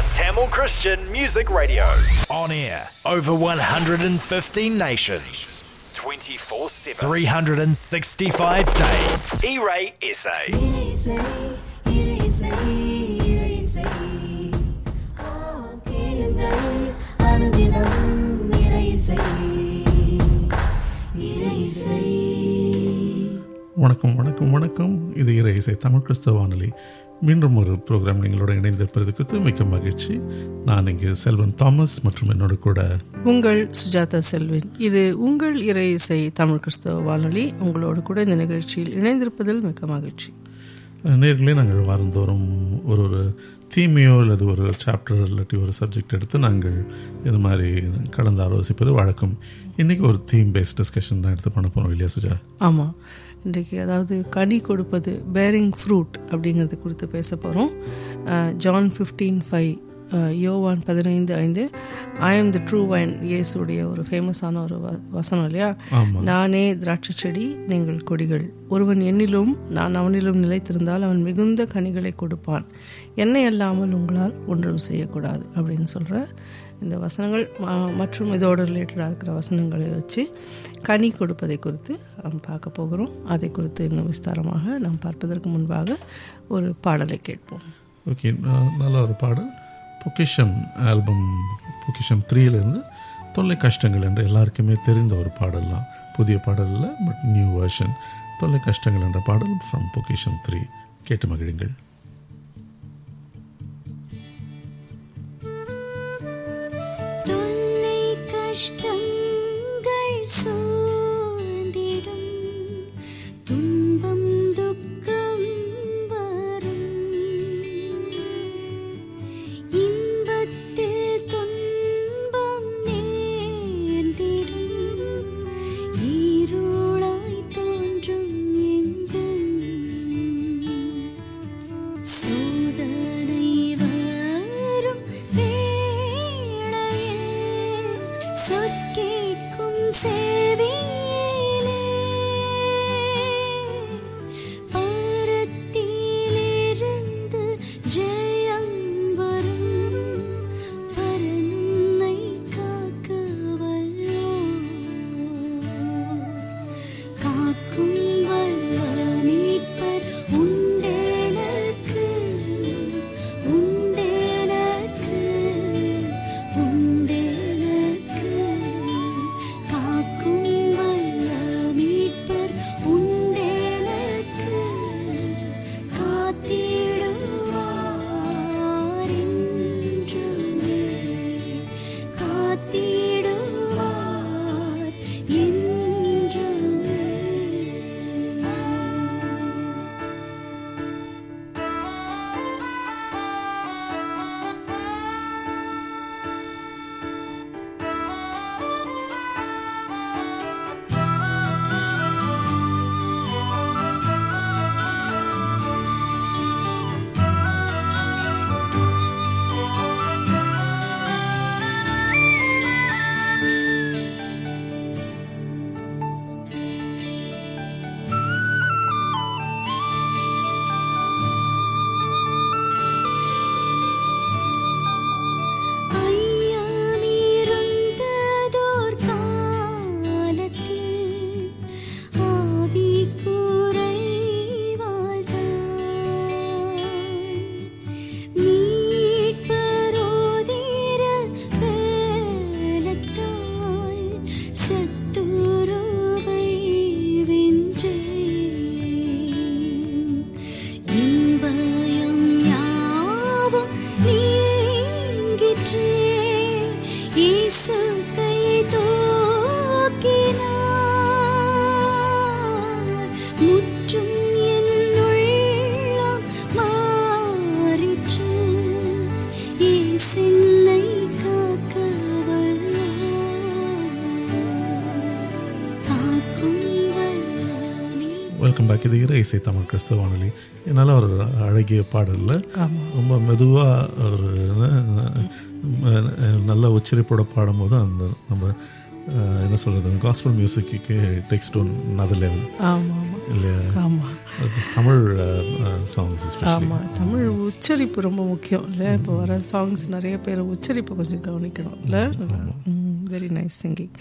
Tamil Christian Music Radio. On air, over 115 nations. 24 7. 365 days. E Ray SA. இறைசை, இறைசை, இறைசை. ஆ, கேளுங்கள், அனுதினம் இறைசை. இறைசை. வணக்கம் வணக்கம் வணக்கம் இது இறை இசை தமிழ் கிறிஸ்தவ வானொலி மீண்டும் ஒரு ப்ரோக்ராம் நீங்களோட இணைந்திருப்பது குறித்து மிக்க மகிழ்ச்சி நான் இங்கு செல்வன் தாமஸ் மற்றும் என்னோட கூட உங்கள் சுஜாதா செல்வின் இது உங்கள் இறை இசை தமிழ் கிறிஸ்தவ வானொலி உங்களோடு கூட இந்த நிகழ்ச்சியில் இணைந்திருப்பதில் மிக்க மகிழ்ச்சி நேர்களே நாங்கள் வாரந்தோறும் ஒரு ஒரு தீமையோ அல்லது ஒரு சாப்டர் இல்லாட்டி ஒரு சப்ஜெக்ட் எடுத்து நாங்கள் இது மாதிரி கலந்து ஆலோசிப்பது வழக்கம் இன்னைக்கு ஒரு தீம் பேஸ்ட் டிஸ்கஷன் தான் எடுத்து பண்ண போகிறோம் இல்லையா சுஜா ஆமாம் இன்றைக்கு அதாவது கனி கொடுப்பது பேரிங் ஃப்ரூட் அப்படிங்கிறது குறித்து பேச போகிறோம் ஜான் ஃபிஃப்டீன் ஃபைவ் யோவான் பதினைந்து ஐந்து I am the true vine இயேசுடைய ஒரு ஃபேமஸான ஒரு வ- வசனம் இல்லையா ஆமாம் நானே திராட்சை செடி நீங்கள் கொடிகள் ஒருவன் என்னிலும் நான் அவனிலும் நிலைத்திருந்தால் அவன் மிகுந்த கனிகளை கொடுப்பான் என்னை அல்லாமல் உங்களால் ஒன்றும் செய்யக்கூடாது அப்படின்னு சொல்கிற இந்த வசனங்கள் ம- மற்றும் இதோடு ரிலேட்டடாக இருக்கிற வசனங்களை வச்சு கனி கொடுப்பதை குறித்து நாம் பார்க்க போகிறோம் அதை குறித்து இன்னும் விஸ்தாரமாக நாம் பார்ப்பதற்கு முன்பாக ஒரு பாடலை கேட்போம் ஓகே நல்ல ஒரு பாடல் பொக்கிஷம் ஆல்பம் பொக்கிஷம் த்ரீலேருந்து தொல்லை கஷ்டங்கள் என்று எல்லாருக்குமே தெரிந்த ஒரு பாடல்லாம் புதிய பாடல் இல்லை பட் நியூ வெர்ஷன் தொல்லை கஷ்டங்கள் என்ற பாடல் ஃப்ரம் பொக்கிஷம் த்ரீ கேட்டு மகிழுங்கள் தொல்லை கஷ்டங்கள் சூழ்ந்திடும் துன்பம் துக்கம் வரும் இன்பத்தில் துன்பம் நேர்ந்திடும் இருளாய் தோன்றும் எங்கும் சோதனை வரும் வேளையில் சொற்கேட்கும் செவியிலே பரத்திலிருந்து ஜெயம் வரும் பரனுன்னை காக்க வல்லோர். காக்கும் வல்ல மீட்பர் உண்டெனக்கு உண்டெனக்கு உண்டெனக்கு காக்கும் வல்ல மீட்பர் உண்டெனக்கு காத்திடுவார் என்றுமே காத்திடுவார் என்றுமே ஐயாமிருந்ததோர் காலத்தில் ஆவி குறைவாழ்ந்தான். மீட்பரோதிர வேலத்தால் சத்துருவை வென்றேன். இன்பயம் யாவும் நீங்கிற்றே. இயேசு கை தூக்கினார். முற்றும் என் உள்ளம் மாறிற்று. இயேசென்னை காக்க வல்லார். காக்கும் வல்ல நீ வெல்கம் பேக் இது இறை இசை தமிழ் கிறிஸ்தவ வானொலி என்னால் ஒரு அழகிய பாடலில் ஆமாம் ரொம்ப மெதுவாக ஒரு அஹ், நல்ல உச்சரிப்போட பாடும்போது அந்த நம்ம அஹ், என்ன சொல்கிறது அந்த காஸ்பல் மியூசிக்கு டெக்ஸ்ட் ஒன் அது லெவல் ஆமாம் ஆமாம் இல்லையா ஆமாம் அது தமிழ் சாங்ஸ் எஸ்பெஷலி ஆமாம் தமிழ் உச்சரிப்பு ரொம்ப முக்கியம் இல்லை இப்போ வர சாங்ஸ் நிறைய பேர் உச்சரிப்பு கொஞ்சம் கவனிக்கணும் இல்லை வெரி நைஸ் சிங்கிங்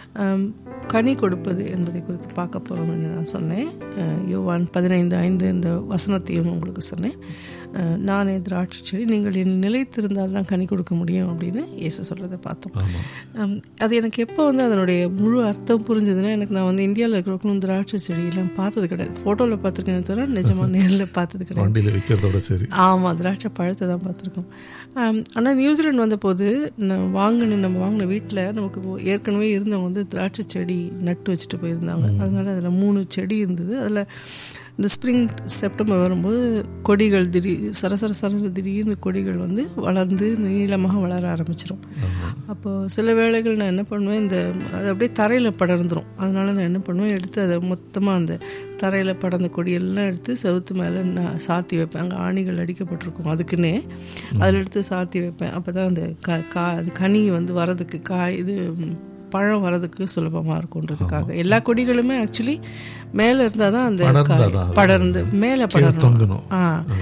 கனி கொடுப்பது என்பதை குறித்து பார்க்க போகிறோம் என்று நான் சொன்னேன் அஹ், யோவான் பதினைந்து ஐந்து இந்த வசனத்தையும் உங்களுக்கு சொன்னேன் அஹ், நானே திராட்சை செடி நீங்கள் என் நிலைத்திருந்தால் தான் கனி கொடுக்க முடியும் அப்படின்னு இயேசு சொல்கிறத பார்த்தோம் ஹம், அது எனக்கு எப்போ வந்து அதனுடைய முழு அர்த்தம் புரிஞ்சதுன்னா எனக்கு நான் வந்து இந்தியாவில் இருக்கிறவங்களும் திராட்சை செடியெல்லாம் பார்த்தது கிடையாது ஃபோட்டோவில் பார்த்துருக்கேன் தவிர நிஜமாக நேரில் பார்த்தது கிடையாது வண்டியில் விற்கிறதோட சரி ஆமாம் திராட்சை பழத்தை தான் பார்த்துருக்கோம் ஆனால் நியூசிலாந்து வந்தபோது நான் வாங்கின நம்ம வாங்கின வீட்டில் நமக்கு இப்போ ஏற்கனவே இருந்தவங்க வந்து திராட்சை செடி நட்டு வச்சுட்டு போயிருந்தாங்க அதனால அதில் மூணு செடி இருந்தது அதில் இந்த ஸ்ப்ரிங் செப்டம்பர் வரும்போது கொடிகள் திடீர் சரசர சர திடீர்னு கொடிகள் வந்து வளர்ந்து நீளமாக வளர ஆரம்பிச்சிடும் அப்போது சில வேளைகள் நான் என்ன பண்ணுவேன் இந்த அது அப்படியே தரையில் படர்ந்துடும் அதனால நான் என்ன பண்ணுவேன் எடுத்து அதை மொத்தமாக அந்த தரையில் படர்ந்த கொடியெல்லாம் எடுத்து செவுத்து மேலே நான் சாத்தி வைப்பேன் அங்கே ஆணிகள் அடிக்கப்பட்டிருக்கும் அதுக்குன்னே அதில் எடுத்து சாத்தி வைப்பேன் அப்போ தான் அந்த க கா அது கனி வந்து வரதுக்கு காய் இது ம், பழம் வரதுக்கு சுலபமாக இருக்குன்றதுக்காக எல்லா கொடிகளுமே ஆக்சுவலி மேலே இருந்தால் தான் அந்த காய் படர்ந்தாதான் அது படர்ந்து மேலே படரணும் தொங்கணும் ஆ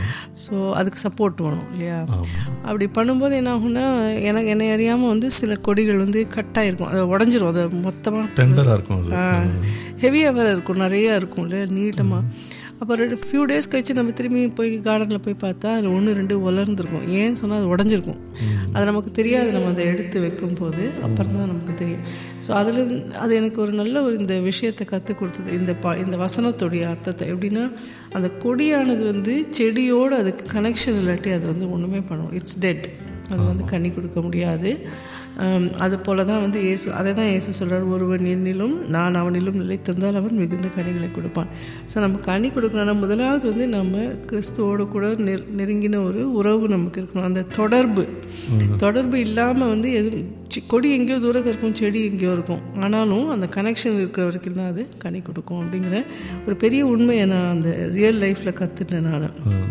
ஸோ அதுக்கு சப்போர்ட் வேணும் இல்லையா அப்படி பண்ணும்போது என்ன ஆகும்னா எனக்கு என்னை அறியாமல் வந்து சில கொடிகள் வந்து கட்டாக இருக்கும் அது உடஞ்சிரும் அது மொத்தமாக டெண்டராக இருக்கும் அது ஹெவியாக வேறு இருக்கும் நிறையா இருக்கும் இல்லையா நீட்டமாக அப்போ ரெண்டு ஃபியூ டேஸ் கழிச்சு நம்ம திரும்பி போய் கார்டனில் போய் பார்த்தா அதில் ஒன்று ரெண்டு வளர்ந்துருக்கும் ஏன்னு சொன்னால் அது உடஞ்சிருக்கும் அது நமக்கு தெரியாது நம்ம அதை எடுத்து வைக்கும் போது அப்புறம் தான் நமக்கு தெரியும் ஸோ அதில் அது எனக்கு ஒரு நல்ல ஒரு இந்த விஷயத்தை கற்றுக் கொடுத்தது இந்த பா இந்த வசனத்துடைய அர்த்தத்தை எப்படின்னா அந்த கொடியானது வந்து செடியோடு அதுக்கு கனெக்ஷன் இல்லாட்டி அது வந்து ஒன்றுமே பண்ணும் இட்ஸ் டெட் அது வந்து கனி கொடுக்க முடியாது ஆம், அது போல தான் வந்து இயேசு அதை தான் இயேசு சொல்கிறார் ஒருவன் என்னிலும் நான் அவனிலும் நிலைத்திருந்தால் அவன் மிகுந்த கனிகளை கொடுப்பான் ஸோ நம்ம கனி கொடுக்கணும்னா முதலாவது வந்து நம்ம கிறிஸ்துவோடு கூட நெ நெருங்கின ஒரு உறவு நமக்கு இருக்கணும் அந்த தொடர்பு தொடர்பு இல்லாமல் வந்து எதுவும் சி- கொடி எங்கேயோ தூரம் இருக்கும் செடி எங்கேயோ இருக்கும் ஆனாலும் அந்த கனெக்ஷன் இருக்கிற வரைக்கும் தான் அது கனி கொடுக்கும் அப்படிங்கிற ஒரு பெரிய உண்மையை நான் அந்த ரியல் லைஃப்பில் கற்றுட்டேன் நான்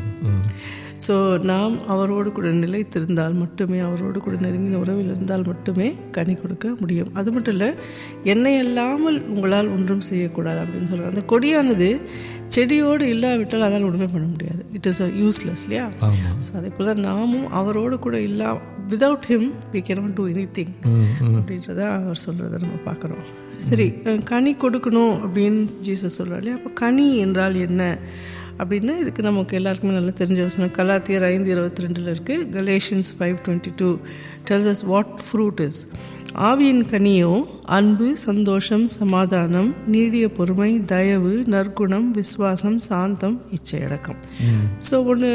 ஸோ நாம் அவரோடு கூட நிலைத்திருந்தால் மட்டுமே அவரோடு கூட நெருங்கின உறவில் இருந்தால் மட்டுமே கனி கொடுக்க முடியும் அது மட்டும் இல்லை என்னை அல்லாமல் உங்களால் ஒன்றும் செய்யக்கூடாது அப்படின்னு சொல்கிறார் அந்த கொடியானது செடியோடு இல்லாவிட்டால் அதால் ஒன்றுமே பண்ண முடியாது இட் இஸ் அ யூஸ்லெஸ் இல்லையா ஸோ அதே போல் தான் நாமும் அவரோடு கூட இல்லா without him we can do anything அப்படின்றத அவர் சொல்கிறத நம்ம பார்க்குறோம் சரி அஹ் கனி கொடுக்கணும் அப்படின்னு ஜீசஸ் சொல்கிறார் இல்லையா அப்போ கனி என்றால் என்ன அப்படின்னா இதுக்கு நமக்கு எல்லாருக்குமே நல்லா தெரிஞ்ச வசனம் கலாத்தியர் ஐந்து இருபத்தி ரெண்டில் இருக்குது Galatians five twenty two tells us what fruit is ஆவியின் கனியோ அன்பு சந்தோஷம் சமாதானம் நீடிய பொறுமை தயவு நற்குணம் விசுவாசம் சாந்தம் இச்சையடக்கம் ஸோ ஒன்று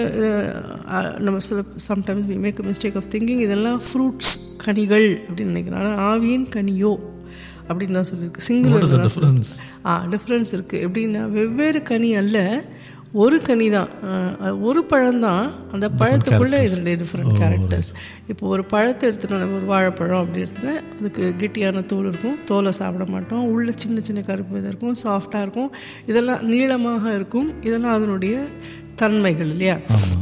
நம்ம சில sometimes we make mistake of thinking இதெல்லாம் ஃப்ரூட்ஸ் கனிகள் அப்படின்னு நினைக்கிறேன் ஆனால் ஆவியின் கனியோ அப்படின்னு தான் சொல்லியிருக்கு What is the single difference? ஆ டிஃப்ரென்ஸ் இருக்குது எப்படின்னா வெவ்வேறு கனி அல்ல ஒரு கனி தான் அஹ், ஒரு பழம்தான் அந்த பழத்துக்குள்ளே இதனுடைய டிஃப்ரெண்ட் கேரக்டர்ஸ் இப்போ ஒரு பழத்தை எடுத்துட்டோம் நம்ம ஒரு வாழைப்பழம் அப்படி எடுத்துனா அதுக்கு கெட்டியான தோல் இருக்கும் தோலை சாப்பிட மாட்டோம் உள்ள சின்ன சின்ன கருப்பு இது இருக்கும் சாஃப்டாக இருக்கும் இதெல்லாம் நீளமாக இருக்கும் இதெல்லாம் அதனுடைய தன்மைகள் இல்லையா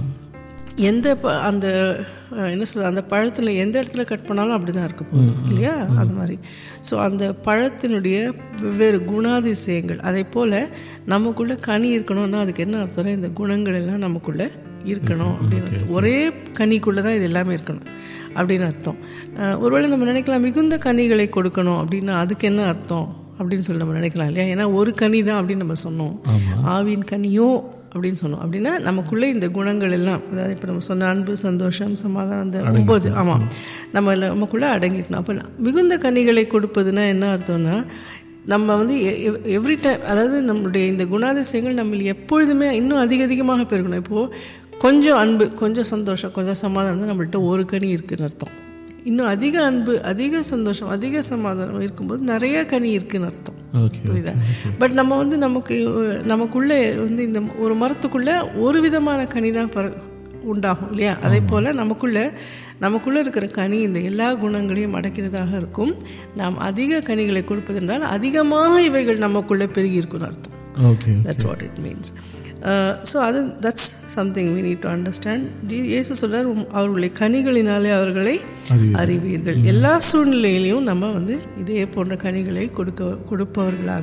எந்த ப- அந்த அஹ், என்ன சொல்றது அந்த பழத்தில் எந்த இடத்துல கட் பண்ணாலும் அப்படி தான் இருக்க போகுது இல்லையா அது மாதிரி ஸோ அந்த பழத்தினுடைய வெவ்வேறு குணாதிசயங்கள் அதே போல் நமக்குள்ள கனி இருக்கணும்னா அதுக்கு என்ன அர்த்தம்னா இந்த குணங்கள் எல்லாம் நமக்குள்ள இருக்கணும் அப்படின்னு அர்த்தம். ஒரே கனிக்குள்ளே தான் இது எல்லாமே இருக்கணும் அப்படின்னு அர்த்தம் அஹ், ஒருவேளை நம்ம நினைக்கலாம் மிகுந்த கனிகளை கொடுக்கணும் அப்படின்னா அதுக்கு என்ன அர்த்தம் அப்படின்னு சொல்லி நம்ம நினைக்கலாம் இல்லையா ஏன்னா ஒரு கனி தான் அப்படின்னு நம்ம சொன்னோம் ஆவின் கனியோ அப்படின்னு சொன்னோம் அப்படின்னா நமக்குள்ளே இந்த குணங்கள் எல்லாம் அதாவது இப்போ நம்ம சொன்ன அன்பு சந்தோஷம் சமாதானம் அந்த ஒம்பது ஆமாம் நம்ம எல்லாம் நமக்குள்ளே அடங்கிட்டோம் அப்போ மிகுந்த கனிகளை கொடுப்பதுன்னா என்ன அர்த்தம்னா நம்ம வந்து எவ்ரி டைம் அதாவது நம்மளுடைய இந்த குணாதிசயங்கள் நம்ம எப்பொழுதுமே இன்னும் அதிக அதிகமாக பெருகணும் இப்போது கொஞ்சம் அன்பு கொஞ்சம் சந்தோஷம் கொஞ்சம் சமாதானம் தான் நம்மள்ட்ட ஒரு கனி இருக்குன்னு அர்த்தம் இன்னும் அதிக அன்பு அதிக சந்தோஷம் அதிக சமாதானம் இருக்கும்போது நிறைய கனி இருக்குன்னு அர்த்தம் ஓகே புரியுதா பட் நம்ம வந்து நமக்கு நமக்குள்ளே வந்து இந்த ஒரு மரத்துக்குள்ள ஒரு விதமான கனி தான் பர உண்டாகும் இல்லையா அதே போல் நமக்குள்ள நமக்குள்ள இருக்கிற கனி இந்த எல்லா குணங்களையும் அடக்கிறதாக இருக்கும் நாம் அதிக கனிகளை கொடுப்பதென்றால் அதிகமாக இவைகள் நமக்குள்ளே பெருகி இருக்கும்னு அர்த்தம் okay that's what it means so அது that's something we need to understand ஜி இயேசு சொல்றார் உம் அவர்களுடைய கனிகளினாலே அவர்களை அறிவீர்கள். அறிவீர்கள் எல்லா சூழ்நிலையிலையும் நம்ம வந்து இதே போன்ற கனிகளை கொடுக்க கொடுப்பவர்களாக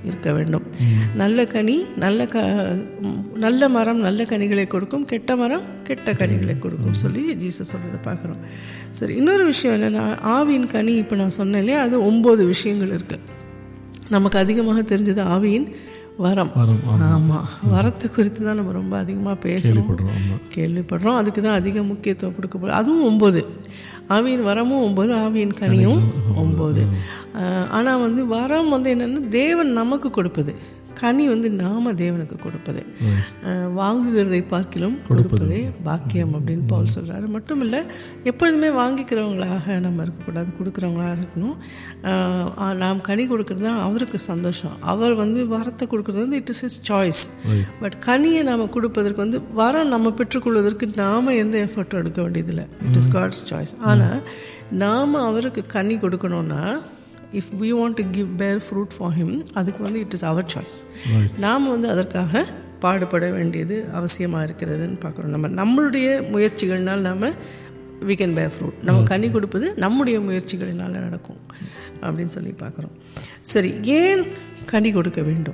இருக்க வேண்டும் நல்ல கனி நல்ல க நல்ல மரம் நல்ல கனிகளை கொடுக்கும் கெட்ட மரம் கெட்ட கனிகளை கொடுக்கும் சொல்லி ஜீசஸ் சொல்றதை பார்க்குறோம் சரி இன்னொரு விஷயம் என்னென்னா ஆவியின் கனி இப்போ நான் சொன்னேன் இல்லையா அது ஒம்பது விஷயங்கள் இருக்குது நமக்கு அதிகமாக தெரிஞ்சது ஆவியின் வரம் வரம், ஆமாம் வரத்தை குறித்து தான் நம்ம ரொம்ப அதிகமாக பேசுகிறோம் கேள்விப்படுறோம் ஆமா. கேள்விப்படுறோம் அதுக்கு தான் அதிக முக்கியத்துவம் கொடுக்கப்படும் அதுவும் ஒம்பது ஆவியின் வரமும் ஒம்பது ஆவியின் கனியும் ஒம்பது ஆனால் வந்து வரம் வந்து என்னென்னா தேவன் நமக்கு கொடுப்பது கனி வந்து நாம தேவனுக்கு கொடுப்பது அஹ், வாங்குகிறதை பார்க்கிலும் கொடுப்பதே பாக்கியம் அப்படின்னு பவுல் சொல்றாரு மட்டும் இல்லை எப்பொழுதுமே வாங்கிக்கிறவங்களாக நம்ம இருக்கக்கூடாது கொடுக்குறவங்களாக இருக்கணும் அஹ், ஆ, நாம் கனி கொடுக்கறது தான் அவருக்கு சந்தோஷம் அவர் வந்து வரத்தை கொடுக்கறது வந்து it is is choice but கனியை நாம் கொடுப்பதற்கு வந்து வரம் நம்ம பெற்றுக்கொள்வதற்கு நாம் எந்த எஃபர்ட்டும் எடுக்க வேண்டியதில்லை இட் இஸ் காட்ஸ் சாய்ஸ் ஆனால் நாம் அவருக்கு கனி கொடுக்கணும்னா if we want to give bear fruit for him அதுக்கு வந்து இட் இஸ் அவர் சாய்ஸ் நாம் வந்து அதற்காக பாடுபட வேண்டியது அவசியமாக இருக்கிறதுன்னு பார்க்குறோம் நம்ம நம்மளுடைய முயற்சிகள்னால் நம்ம we can bear fruit நம்ம கனி கொடுப்பது நம்முடைய முயற்சிகளினால் நடக்கும் அப்படின்னு சொல்லி பார்க்குறோம் சரி ஏன் கனி கொடுக்க வேண்டும்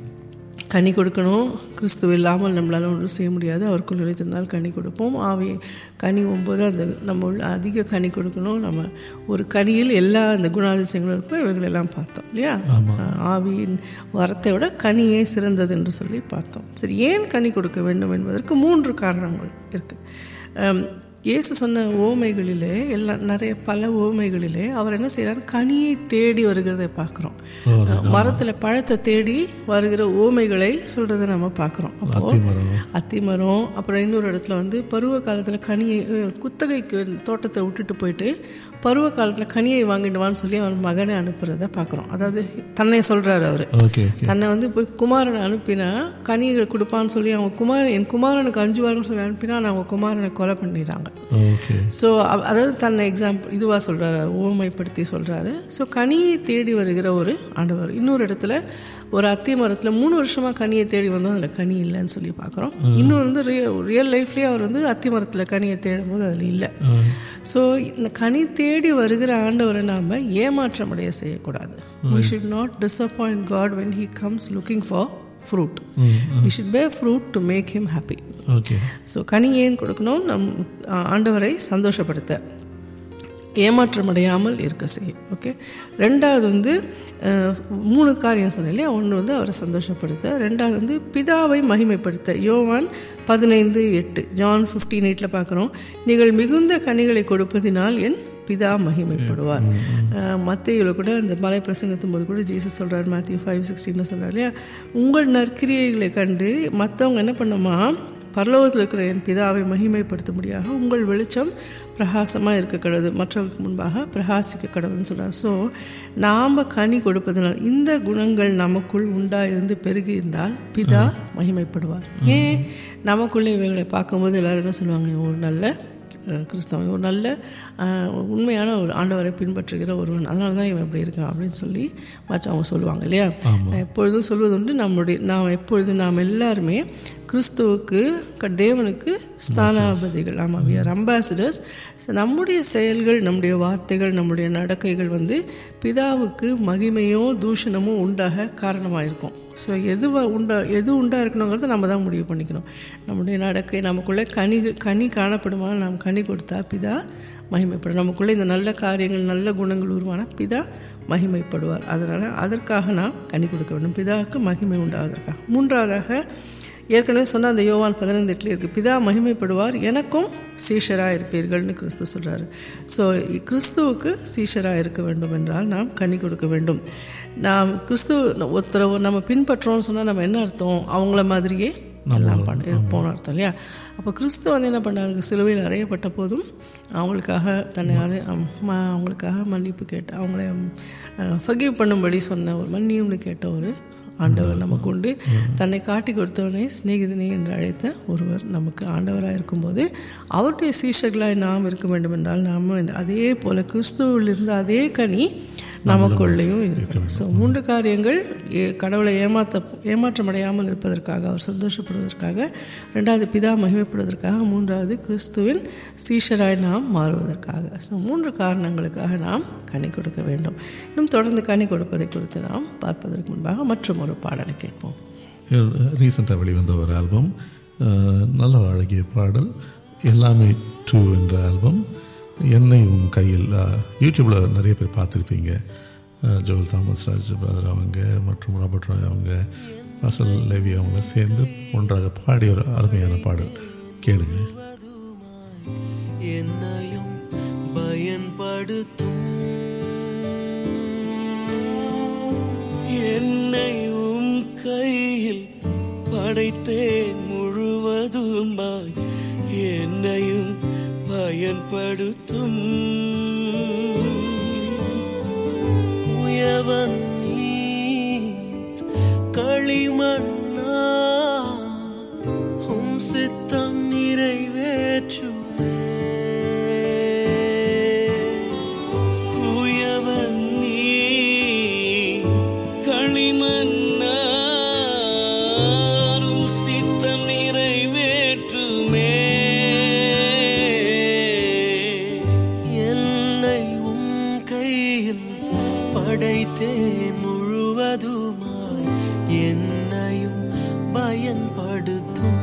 கனி கொடுக்கணும் கிறிஸ்துவ இல்லாமல் நம்மளால் ஒன்றும் செய்ய முடியாது அவருக்குள் நிலைத்திருந்தால் கனி கொடுப்போம் ஆவி கனி ஒம்பது அந்த நம்ம உள்ள அதிக கனி கொடுக்கணும் நம்ம ஒரு கனியில் எல்லா அந்த குணாதிசயங்களும் இருக்கும் இவைகள் எல்லாம் பார்த்தோம் இல்லையா ஆவியின் வரத்தை விட கனியே சிறந்தது என்று சொல்லி பார்த்தோம் சரி ஏன் கனி கொடுக்க வேண்டும் என்பதற்கு மூன்று காரணங்கள் இருக்குது இயேசு சொன்ன ஓமைகளிலே எல்லாம் நிறைய பல ஓமைகளிலே அவர் என்ன செய்கிறார் கனியை தேடி வருகிறதை பார்க்குறோம் மரத்தில் பழத்தை தேடி வருகிற ஓமைகளை சொல்கிறத நம்ம பார்க்குறோம் அப்போ அத்திமரம். அத்திமரம் அப்புறம் இன்னொரு இடத்துல வந்து பருவ காலத்தில் கனியை அஹ், குத்தகைக்கு தோட்டத்தை விட்டுட்டு போயிட்டு பருவ காலத்தில் கனியை வாங்கிட்டு வான்னு சொல்லி அவர் மகனை அனுப்புறத பார்க்குறோம் அதாவது தன்னை சொல்கிறாரு அவர் ஓகே ஓகே தன்னை வந்து போய் குமாரனை அனுப்பினா கனிகள் கொடுப்பான்னு சொல்லி அவங்க குமாரன் என் குமாரனுக்கு அஞ்சு வாரம்னு சொல்லி அனுப்பினா நான் அவங்க குமாரனை கொலை பண்ணிடுறாங்க ஓகே ஸோ அதாவது தன்னை எக்ஸாம்பிள் இதுவாக சொல்கிறாரு ஓமைப்படுத்தி சொல்கிறாரு ஸோ கனியை தேடி வருகிற ஒரு ஆண்டவர் இன்னொரு இடத்துல ஒரு அத்தி மரத்தில் மூணு வருஷமாக கனியை தேடி வந்தோம் அதில் கனி இல்லைன்னு சொல்லி பார்க்குறோம் இன்னொன்று வந்து ரியல் லைஃப்லேயே அவர் வந்து அத்தி மரத்தில் கனியை தேடும் போது அதில் இல்லை ஸோ இந்த கனி தேடி வருகிற ஆண்டவரை நாம் ஏமாற்றமடைய செய்யக்கூடாது we should not disappoint God when he comes looking for fruit we should bear fruit to make him happy okay so கனி ஏன் கொடுக்கணும் நம் ஆ, ஆண்டவரை சந்தோஷப்படுத்த ஏமாற்றமடையாமல் இருக்க செய்யும் ஓகே ரெண்டாவது வந்து அஹ், மூணு காரியம் சொன்னேன் இல்லையா ஒன்று வந்து அவரை சந்தோஷப்படுத்த ரெண்டாவது வந்து பிதாவை மகிமைப்படுத்த யோவான் பதினைந்து எட்டு ஜான் ஃபிஃப்டீன் எயிட்டில் பார்க்குறோம் நீங்கள் மிகுந்த கனிகளை கொடுப்பதினால் என் பிதா மகிமைப்படுவார் மத்தியில் கூட அந்த மலை பிரசங்கத்தும் போது கூட ஜீசஸ் சொல்கிறார் மேத்யூ ஃபைவ் சிக்ஸ்டீன் சொல்கிறார் இல்லையா உங்கள் நற்கிரியைகளை கண்டு மற்றவங்க என்ன பண்ணுமா பரலோகத்தில் இருக்கிற என் பிதாவை மகிமைப்படுத்தும்படியாக உங்கள் வெளிச்சம் பிரகாசமாக இருக்க கடவுது மற்றவர்களுக்கு முன்பாக பிரகாசிக்க கடவுள்னு சொல்கிறார் ஸோ நாம் கனி கொடுப்பதனால் இந்த குணங்கள் நமக்குள் உண்டாயிருந்து பெருகி இருந்தால் பிதா மகிமைப்படுவார் ஏன் நமக்குள்ளே இவைகளை பார்க்கும்போது எல்லாரும் என்ன சொல்லுவாங்க ஒரு நல்ல அஹ், கிறிஸ்தவன் ஒரு நல்ல அஹ், உண்மையான ஒரு ஆண்டவரை பின்பற்றுகிற ஒருவன் அதனால தான் இவன் இப்படி இருக்கான் அப்படின்னு சொல்லி மற்றவங்க சொல்லுவாங்க இல்லையா நான் எப்பொழுதும் சொல்வது உண்டு நம்முடைய நாம் எப்பொழுதும் நாம் எல்லாருமே கிறிஸ்துவுக்கு க- தேவனுக்கு ஸ்தானாபதிகள் ஆமாம் we are ambassadors ஸோ நம்முடைய செயல்கள் நம்முடைய வார்த்தைகள் நம்முடைய நடக்கைகள் வந்து பிதாவுக்கு மகிமையோ தூஷணமோ உண்டாக காரணமாக இருக்கும் ஸோ எது வ- உண்டா எது உண்டா இருக்கணுங்கிறத நம்ம தான் முடிவு பண்ணிக்கணும் நம்முடைய நடக்கை நமக்குள்ளே கனி கனி காணப்படுமா நாம் கனி கொடுத்தா பிதா மகிமைப்படும் நமக்குள்ளே இந்த நல்ல காரியங்கள் நல்ல குணங்கள் உருவான பிதா மகிமைப்படுவார் அதனால் அதற்காக நாம் கனி கொடுக்க வேண்டும் பிதாவுக்கு மகிமை உண்டாவதற்காக மூன்றாவதாக ஏற்கனவே சொன்ன அந்த யோவான் பதினைந்து எட்டுல இருக்கு பிதா மகிமைப்படுவார் எனக்கும் சீஷராக இருப்பீர்கள்னு கிறிஸ்து சொல்றாரு ஸோ கிறிஸ்துவுக்கு சீஷராக இருக்க வேண்டும் என்றால் நாம் கனி கொடுக்க வேண்டும் நாம் கிறிஸ்து ஒருத்தரை நம்ம பின்பற்றோம்னு சொன்னால் நம்ம என்ன அர்த்தம் அவங்கள மாதிரியே எல்லாம் பண்ண இருப்போம்னு அர்த்தம் இல்லையா அப்போ கிறிஸ்து வந்து என்ன பண்ணாரு சிலுவையில் அறையப்பட்ட போதும் அவங்களுக்காக தன்னை அறை அம், ம- அவங்களுக்காக மன்னிப்பு கேட்டு அவங்கள ஃபகிவ் பண்ணும்படி சொன்ன ஒரு மன்னியும்னு கேட்ட ஒரு ஆண்டவர் நமக்கு உண்டு தன்னை காட்டி கொடுத்தவனை சிநேகிதனே என்று அழைத்த ஒருவர் நமக்கு ஆண்டவராக இருக்கும்போது அவருடைய சீஷர்களாய் நாம் இருக்க வேண்டும் என்றால் நாம் இந்த- அதே போல கிறிஸ்துவில் இருந்த அதே கனி நமக்குள்ளேயும் இருக்கணும் ஸோ மூன்று காரியங்கள் ஏ- கடவுளை ஏமாத்த ஏமாற்றமடையாமல் இருப்பதற்காக அவர் சந்தோஷப்படுவதற்காக ரெண்டாவது பிதா மகிமைப்படுவதற்காக மூன்றாவது கிறிஸ்துவின் சீஷராய் நாம் மாறுவதற்காக ஸோ மூன்று காரணங்களுக்காக நாம் கனி கொடுக்க வேண்டும் இன்னும் தொடர்ந்து கனி கொடுப்பதை குறித்து நாம் பார்ப்பதற்கு முன்பாக மற்றும் ஒரு பாடலை கேட்போம் ரீசெண்டாக வெளிவந்த ஒரு ஆல்பம் நல்ல ஒரு அழகிய பாடல் எல்லாமே ட்ரூ என்ற ஆல்பம் என்னை உன் கையில் யூடியூப்பில் நிறைய பேர் பார்த்துருப்பீங்க அஹ், ஜோல் தாமஸ் ராஜ் பிரதர் அவங்க மற்றும் ராபர்ட் ராய் அவங்க வாசல் லேவி அவங்க சேர்ந்து ஒன்றாக பாடிய ஒரு அருமையான பாடல் கேளுங்க என்னையும் பயன்படுத்தும் என்னையும் கையில் படைத்தேன் முழுவதுமாய் என்னையும் பயன்படுத்தும் உயவன் நீ களிமண்ணா உம் சித்தம் நிறைவேற்றுமே உயவன் நீ களிமண்ணா உம் சித்தம் நிறைவேற்றுமே என்னை உம் கையில் படைத்தேன் முழுவதுமாய் என்னையும் பயன்படுத்தும்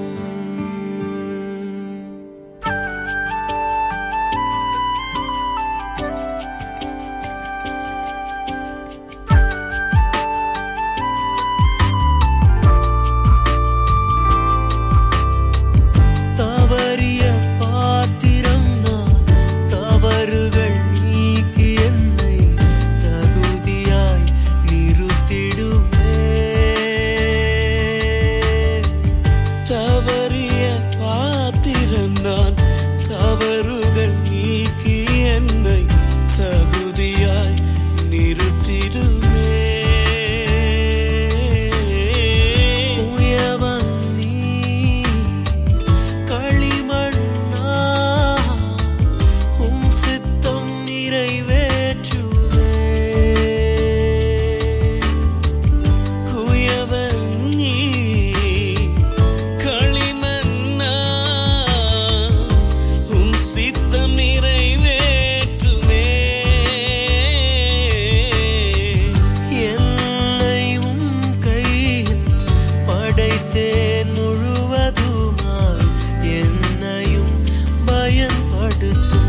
தவறிய பாத்திரம் நான் தவறுகள் நீக்கி என்னை தகுதியாய் நிறுத்திடுமே தவறிய பாத்திரம் நான் தவறுகள் நீக்கி என்னை தகுதியாய் நிறுத்திடுமே உயவன் நீ களிமண்ணா உம் சித்தம் நிறைவேற்றுவே குயவன் நீ களிமண்ணா உம் சித்தம் நிறைவேற்றுமே என்னை உம் கையில் படைத்தேன் முழுவதுமாய் என்னையும் பயன்படுத்தும்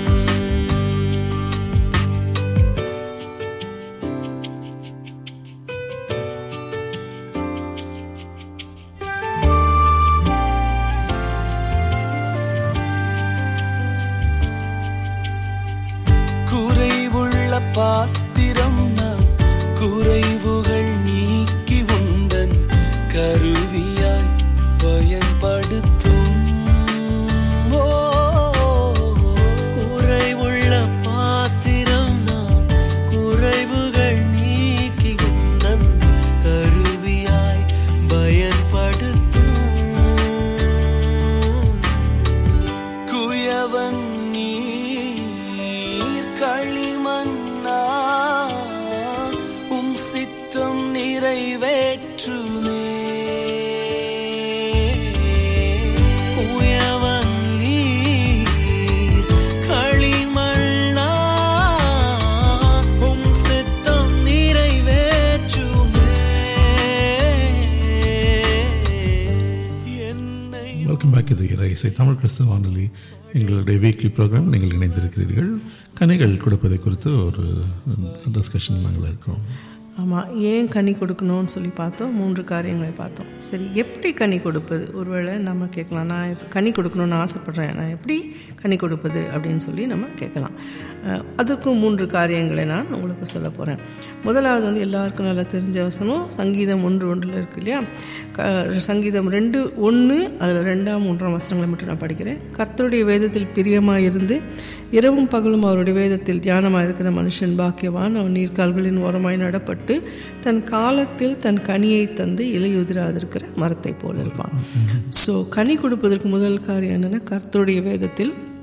குறைவுள்ள பாத்திரம் நான் குறைவுகள் நீக்கி உந்தன் கருவியாய் பயன்படுத்தும் ஓ, குறைவுள்ள பாத்திரம் நான் குறைவுகள் நீக்கி உந்தன் கருவியாய் பயன்படுத்தும் குயவன் நீர் களிமண்ணா உம் சித்தம் நிறைவேற்றுமே குயவன் நீர் களிமண்ணா உம் சித்தம் நிறைவேற்றுமே என்னை வெல்கம் பேக் இது இறை இசை தமிழ் கிறிஸ்தவ வானொலி எங்களுடைய வீக்லி ப்ரோக்ராம் நீங்கள் இணைந்திருக்கிறீர்கள் கனிகள் கொடுப்பதை குறித்து ஒரு டிஸ்கஷன் நாங்கள் இருக்கிறோம் ஆமாம் ஏன் கனி கொடுக்கணும்னு சொல்லி பார்த்தோம் மூன்று காரியங்களை பார்த்தோம் சரி எப்படி கனி கொடுப்பது ஒருவேளை நம்ம கேட்கலாம் நான் இப்போ கனி கொடுக்கணும்னு ஆசைப்பட்றேன் நான் எப்படி கனி கொடுப்பது அப்படின்னு சொல்லி நம்ம கேட்கலாம் அஹ், அதுக்கும் மூன்று காரியங்களை நான் உங்களுக்கு சொல்ல போகிறேன் முதலாவது வந்து எல்லாருக்கும் நல்லா தெரிஞ்ச வசனம் சங்கீதம் ஒன்று ஒன்றில் இருக்கு இல்லையா க- சங்கீதம் ரெண்டு ஒன்று அதில் ரெண்டாம் மூன்றாம் வசனங்களை மட்டும் நான் படிக்கிறேன் கர்த்தருடைய வேதத்தில் பிரியமாக இருந்து இரவும் பகலும் அவருடைய வேதத்தில் தியானமாக இருக்கிற மனுஷன் பாக்கியவான் அவன் நீர்க்கால்களின் ஓரமாய் நடப்பட்டு தன் காலத்தில் தன் கனியை தந்து இலையுதிராதிருக்கிற மரத்தை போல இருப்பான் ஸோ கனி கொடுப்பதற்கு முதல் காரியம் என்னென்னா கர்த்தருடைய வேதத்தில்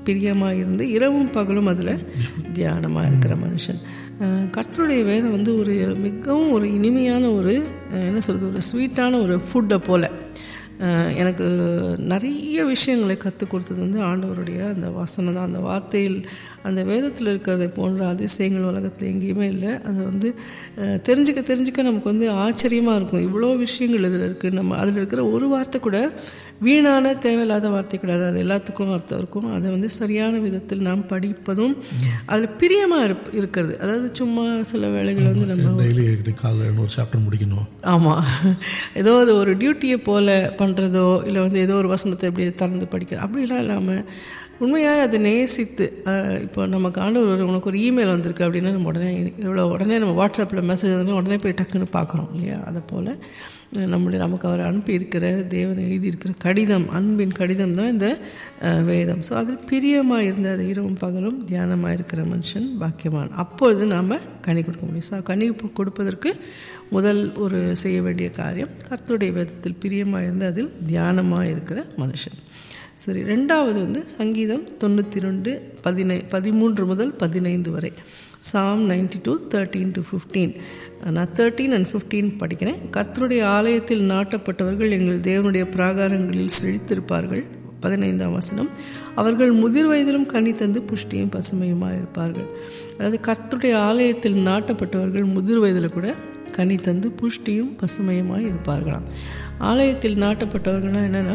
பிரியமாக இருந்து இரவும் பகலும் அதில் தியானமாக இருக்கிற மனுஷன் அஹ் கர்த்தருடைய வேதம் வந்து ஒரு மிகவும் ஒரு இனிமையான ஒரு அஹ் என்ன சொல்கிறது ஒரு ஸ்வீட்டான ஒரு ஃபுட்டை போல் அஹ் எனக்கு நிறைய விஷயங்களை கற்றுக் கொடுத்தது வந்து ஆண்டவருடைய அந்த வசனம் தான் அந்த வார்த்தையில் அந்த வேதத்தில் இருக்கிறதை போன்ற அதிசயங்கள் உலகத்தில் எங்கேயுமே இல்லை அது வந்து அஹ், தெரிஞ்சுக்க தெரிஞ்சுக்க நமக்கு வந்து ஆச்சரியமாக இருக்கும் இவ்வளோ விஷயங்கள் இதில் இருக்குது நம்ம அதில் இருக்கிற ஒரு வார்த்தை கூட வீணான தேவையில்லாத வார்த்தை கிடையாது அது எல்லாத்துக்கும் அர்த்தம் இருக்கும் அதை வந்து சரியான விதத்தில் நாம் படிப்பதும் அதில் பிரியமாக இருப் இருக்கிறது அதாவது சும்மா சில வேளைகள் வந்து நம்ம டெய்லி காலையில் ஒரு சாப்டர் முடிக்கணும் ஆமாம் ஏதோ அது ஒரு டியூட்டியை போல் பண்ணுறதோ இல்லை வந்து ஏதோ ஒரு வசனத்தை எப்படி திறந்து படிக்கிறது அப்படிலாம் இல்லாமல் உண்மையாக அதை நேசித்து அஹ், இப்போ நமக்கு ஆண்டவர் ஒரு உனக்கு ஒரு இமெயில் வந்திருக்கு அப்படின்னா நம்ம உடனே இவ்வளோ உடனே நம்ம வாட்ஸ்அப்பில் மெசேஜ் வந்து உடனே போய் டக்குன்னு பார்க்குறோம் இல்லையா அதை போல் அஹ், நம்முடைய நமக்கு அவர் அனுப்பியிருக்கிற தேவன் எழுதியிருக்கிற கடிதம் அன்பின் கடிதம் தான் இந்த அஹ், வேதம் ஸோ அதில் பிரியமாக இருந்த அது இரவும் பகலும் தியானமாக இருக்கிற மனுஷன் பாக்கியவான் அப்பொழுது நாம் கனி கொடுக்க முடியும் ஸோ கனி கு- கொடுப்பதற்கு முதல் ஒரு செய்ய வேண்டிய காரியம் கர்த்தருடைய வேதத்தில் பிரியமாக இருந்து அதில் தியானமாக இருக்கிற மனுஷன் சரி ரெண்டாவது வந்து சங்கீதம் தொண்ணூற்றி ரெண்டு பதினை பதிமூன்று முதல் பதினைந்து வரை Psalm ninety two thirteen to fifteen நான் தேர்ட்டீன் அண்ட் ஃபிஃப்டீன் படிக்கிறேன் கர்த்தருடைய ஆலயத்தில் நாட்டப்பட்டவர்கள் எங்கள் தேவனுடைய பிராகாரங்களில் செழித்திருப்பார்கள் பதினைந்தாம் வசனம் அவர்கள் முதிர் வயதிலும் கனி தந்து புஷ்டியும் பசுமையுமாக இருப்பார்கள் அதாவது கர்த்தருடைய ஆலயத்தில் நாட்டப்பட்டவர்கள் முதிர் வயதில் கூட கனி தந்து புஷ்டியும் பசுமையுமாக இருப்பார்களாம் ஆலயத்தில் நாட்டப்பட்டவர்கள்லாம் என்னென்னா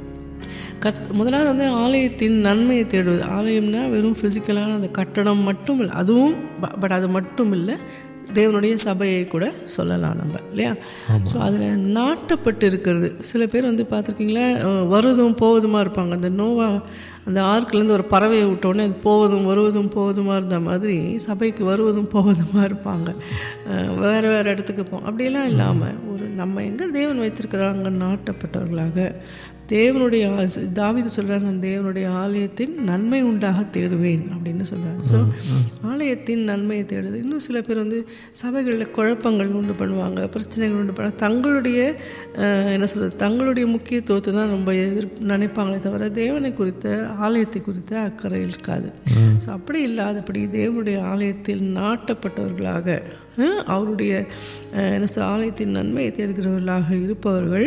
கத் முதலாவது வந்து ஆலயத்தின் நன்மையை தேடுவது ஆலயம்னா வெறும் ஃபிசிக்கலான அந்த கட்டடம் மட்டும் இல்லை அதுவும் பட் அது மட்டும் இல்லை தேவனுடைய சபையை கூட சொல்லலாம் நம்ம இல்லையா ஸோ அதில் நாட்டப்பட்டு இருக்கிறது சில பேர் வந்து பார்த்துருக்கீங்களா அஹ், வருவதும் போவதுமா இருப்பாங்க அந்த நோவா அந்த ஆர்க்குலேருந்து ஒரு பறவையை விட்டோடனே அது போவதும் வருவதும் போவதுமா இருந்த மாதிரி சபைக்கு வருவதும் போவதுமா இருப்பாங்க அஹ், வேறு வேறு இடத்துக்கு போ அப்படியெல்லாம் இல்லாமல் ஒரு நம்ம எங்கே தேவன் வைத்திருக்கிறாங்க நாட்டப்பட்டவர்களாக தேவனுடைய ஆசை- தாவீது சொல்றார் நான் தேவனுடைய ஆலயத்தின் நன்மை உண்டாக தேடுவேன் அப்படின்னு சொல்றாரு ஸோ ஆலயத்தின் நன்மையை தேடுது இன்னும் சில பேர் வந்து சபைகளில் குழப்பங்கள் உண்டு பண்ணுவாங்க பிரச்சனைகள் உண்டு பண்ண தங்களுடைய அஹ், என்ன சொல்றது தங்களுடைய முக்கியத்துவத்தை தான் ரொம்ப எதிர் நினைப்பாங்களே தவிர தேவனை குறித்த ஆலயத்தை குறித்த அக்கறை இருக்காது ஸோ அப்படி இல்லாதபடி தேவனுடைய ஆலயத்தில் நாட்டப்பட்டவர்களாக அஹ், அவருடைய அஹ், என்ன சொல்றது, ஆலயத்தின் நன்மையை தேடுகிறவர்களாக இருப்பவர்கள்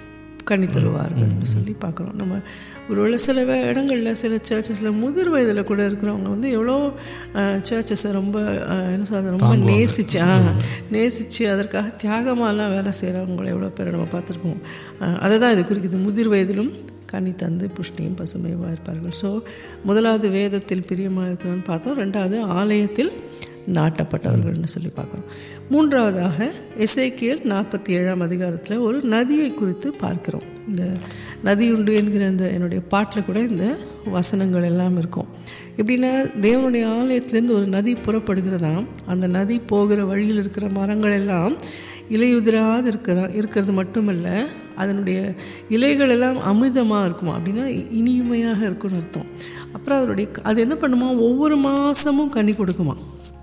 கனி தருவார்கள் சொல்லி பார்க்குறோம் நம்ம ஒருவேளை சில வே- இடங்கள்ல சில சர்ச்சஸில் முதிர் வயதில் கூட இருக்கிறவங்க வந்து எவ்வளோ சர்ச்சஸை ரொம்ப அஹ், என்ன சொல்றது ரொம்ப நேசிச்சு ஆ, நேசிச்சு அதற்காக தியாகமாலாம் வேலை செய்கிறவங்கள எவ்வளோ பேரை நம்ம பார்த்துருக்கோம் அஹ், அதை தான் இது குறிக்குது முதிர் வயதிலும் கனி தந்து புஷ்டியும் பசுமையுமாக இருப்பார்கள் ஸோ முதலாவது வேதத்தில் பிரியமாக இருக்கிறவன்னு பார்த்தோம் ரெண்டாவது ஆலயத்தில் நாட்டப்பட்டவர்கள்னு சொல்லி பார்க்குறோம் மூன்றாவதாக எசேக்கியல் நாற்பத்தி ஏழாம் அதிகாரத்தில் ஒரு நதியை குறித்து பார்க்கிறோம் இந்த நதி உண்டு என்கிற இந்த என்னுடைய பாட்டில் கூட இந்த வசனங்கள் எல்லாம் இருக்கும் எப்படின்னா தேவனுடைய ஆலயத்திலேருந்து ஒரு நதி புறப்படுகிறதாம் அந்த நதி போகிற வழியில் இருக்கிற மரங்கள் எல்லாம் இலையுதிராது இருக்கிற இருக்கிறது மட்டுமல்ல அதனுடைய இலைகள் எல்லாம் அமிர்தமாக இருக்குமா அப்படின்னா இனிமையாக இருக்கும்னு அர்த்தம் அப்புறம் அதனுடைய அது என்ன பண்ணுமா ஒவ்வொரு மாதமும் கனி கொடுக்குமா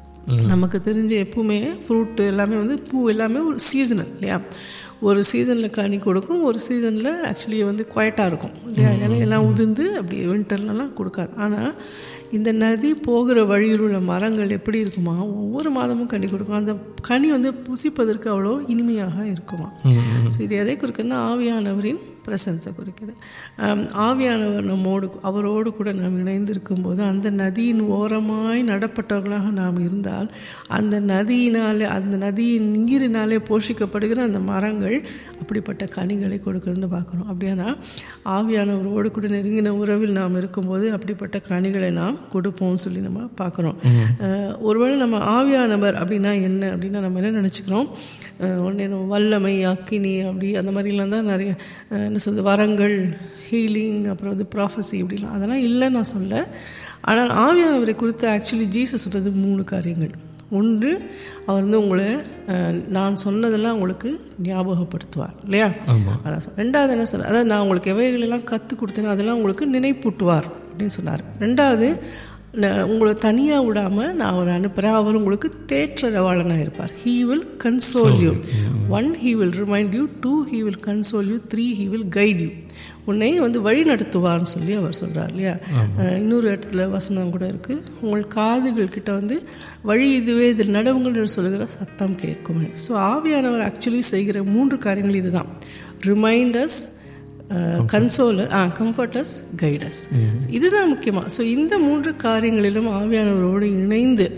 நமக்கு தெரிஞ்ச எப்பவுமே ஃப்ரூட்டு எல்லாமே வந்து பூ எல்லாமே ஒரு சீசனல் இல்லையா ஒரு சீசனில் கனி கொடுக்கும் ஒரு சீசனில் ஆக்சுவலி வந்து குவைட்டாக இருக்கும் இல்லையா இலையெல்லாம் உதிர்ந்து அப்படி வின்டர்லலாம் கொடுக்காது ஆனால் இந்த நதி போகிற வழியில் உள்ள மரங்கள் எப்படி இருக்குமா ஒவ்வொரு மாதமும் கனி கொடுக்கும் அந்த கனி வந்து புசிப்பதற்கு அவ்வளோ இனிமையாக இருக்குமா ஸோ இது எதை குறிக்குதுன்னா ஆவியானவரின் பிரசன்ஸை குறிக்குது ஆம், ஆவியானவர் நம்மோடு அவரோடு கூட நாம் இணைந்திருக்கும் போது அந்த நதியின் ஓரமாய் நடப்பட்டவர்களாக நாம் இருந்தால் அந்த நதியினாலே அந்த நதியின் நீரினாலே போஷிக்கப்படுகிற அந்த மரங்கள் அப்படிப்பட்ட கனிகளை கொடுக்குறதுன்னு பார்க்குறோம் அப்படியானா ஆவியானவரோடு கூட நெருங்கின உறவில் நாம் இருக்கும்போது அப்படிப்பட்ட கனிகளை நாம் கொடுப்போம்னு சொல்லி நம்ம பார்க்குறோம் அஹ், ஒருவேளை நம்ம ஆவியானவர் அப்படின்னா என்ன அப்படின்னா நம்ம என்ன நினச்சிக்கிறோம் உடனே நம்ம வல்லமை அக்கினி அப்படி அந்த மாதிரிலாம் தான் நிறைய அஹ், என்ன சொல்றது வரங்கள் ஹீலிங் அப்புறம் வந்து ப்ராஃபஸி இப்படிலாம் அதெல்லாம் இல்லைன்னு நான் சொல்ல ஆனால் ஆவியானவரை குறித்து ஆக்சுவலி ஜீசஸ் சொல்கிறது மூணு காரியங்கள் ஒன்று அவர் வந்து உங்களை அஹ், நான் சொன்னதெல்லாம் உங்களுக்கு ஞாபகப்படுத்துவார் இல்லையா அதான் சொல்~ ரெண்டாவது என்ன சொல்ல அதாவது நான் உங்களுக்கு எவைகளெல்லாம் கற்றுக் கொடுத்தேனோ அதெல்லாம் உங்களுக்கு நினைப்பூட்டுவார் அப்படின்னு சொன்னார் ரெண்டாவது நான் உங்களை தனியாக விடாமல் நான் அவரை அனுப்புகிறேன் அவர் உங்களுக்கு தேற்றரவாளனாக இருப்பார் he will console you one he will remind you two he will console you three he will guide you உன்னை வந்து வழி நடத்துவார்னு சொல்லி அவர் சொல்கிறார் இல்லையா அஹ் இன்னொரு இடத்துல வசனம் கூட இருக்குது உங்கள் காதுகள் கிட்ட வந்து வழி இதுவே இதில் நடவுங்கள் என்று சொல்லுகிற சத்தம் கேட்கும் ஸோ ஆவியானவர் ஆக்சுவலி செய்கிற மூன்று காரியங்கள் இதுதான் reminders console ah comforts guides இதுதான் முக்கியமாக ஸோ இந்த மூன்று காரியங்களிலும் ஆவியானவரோடு இணைந்து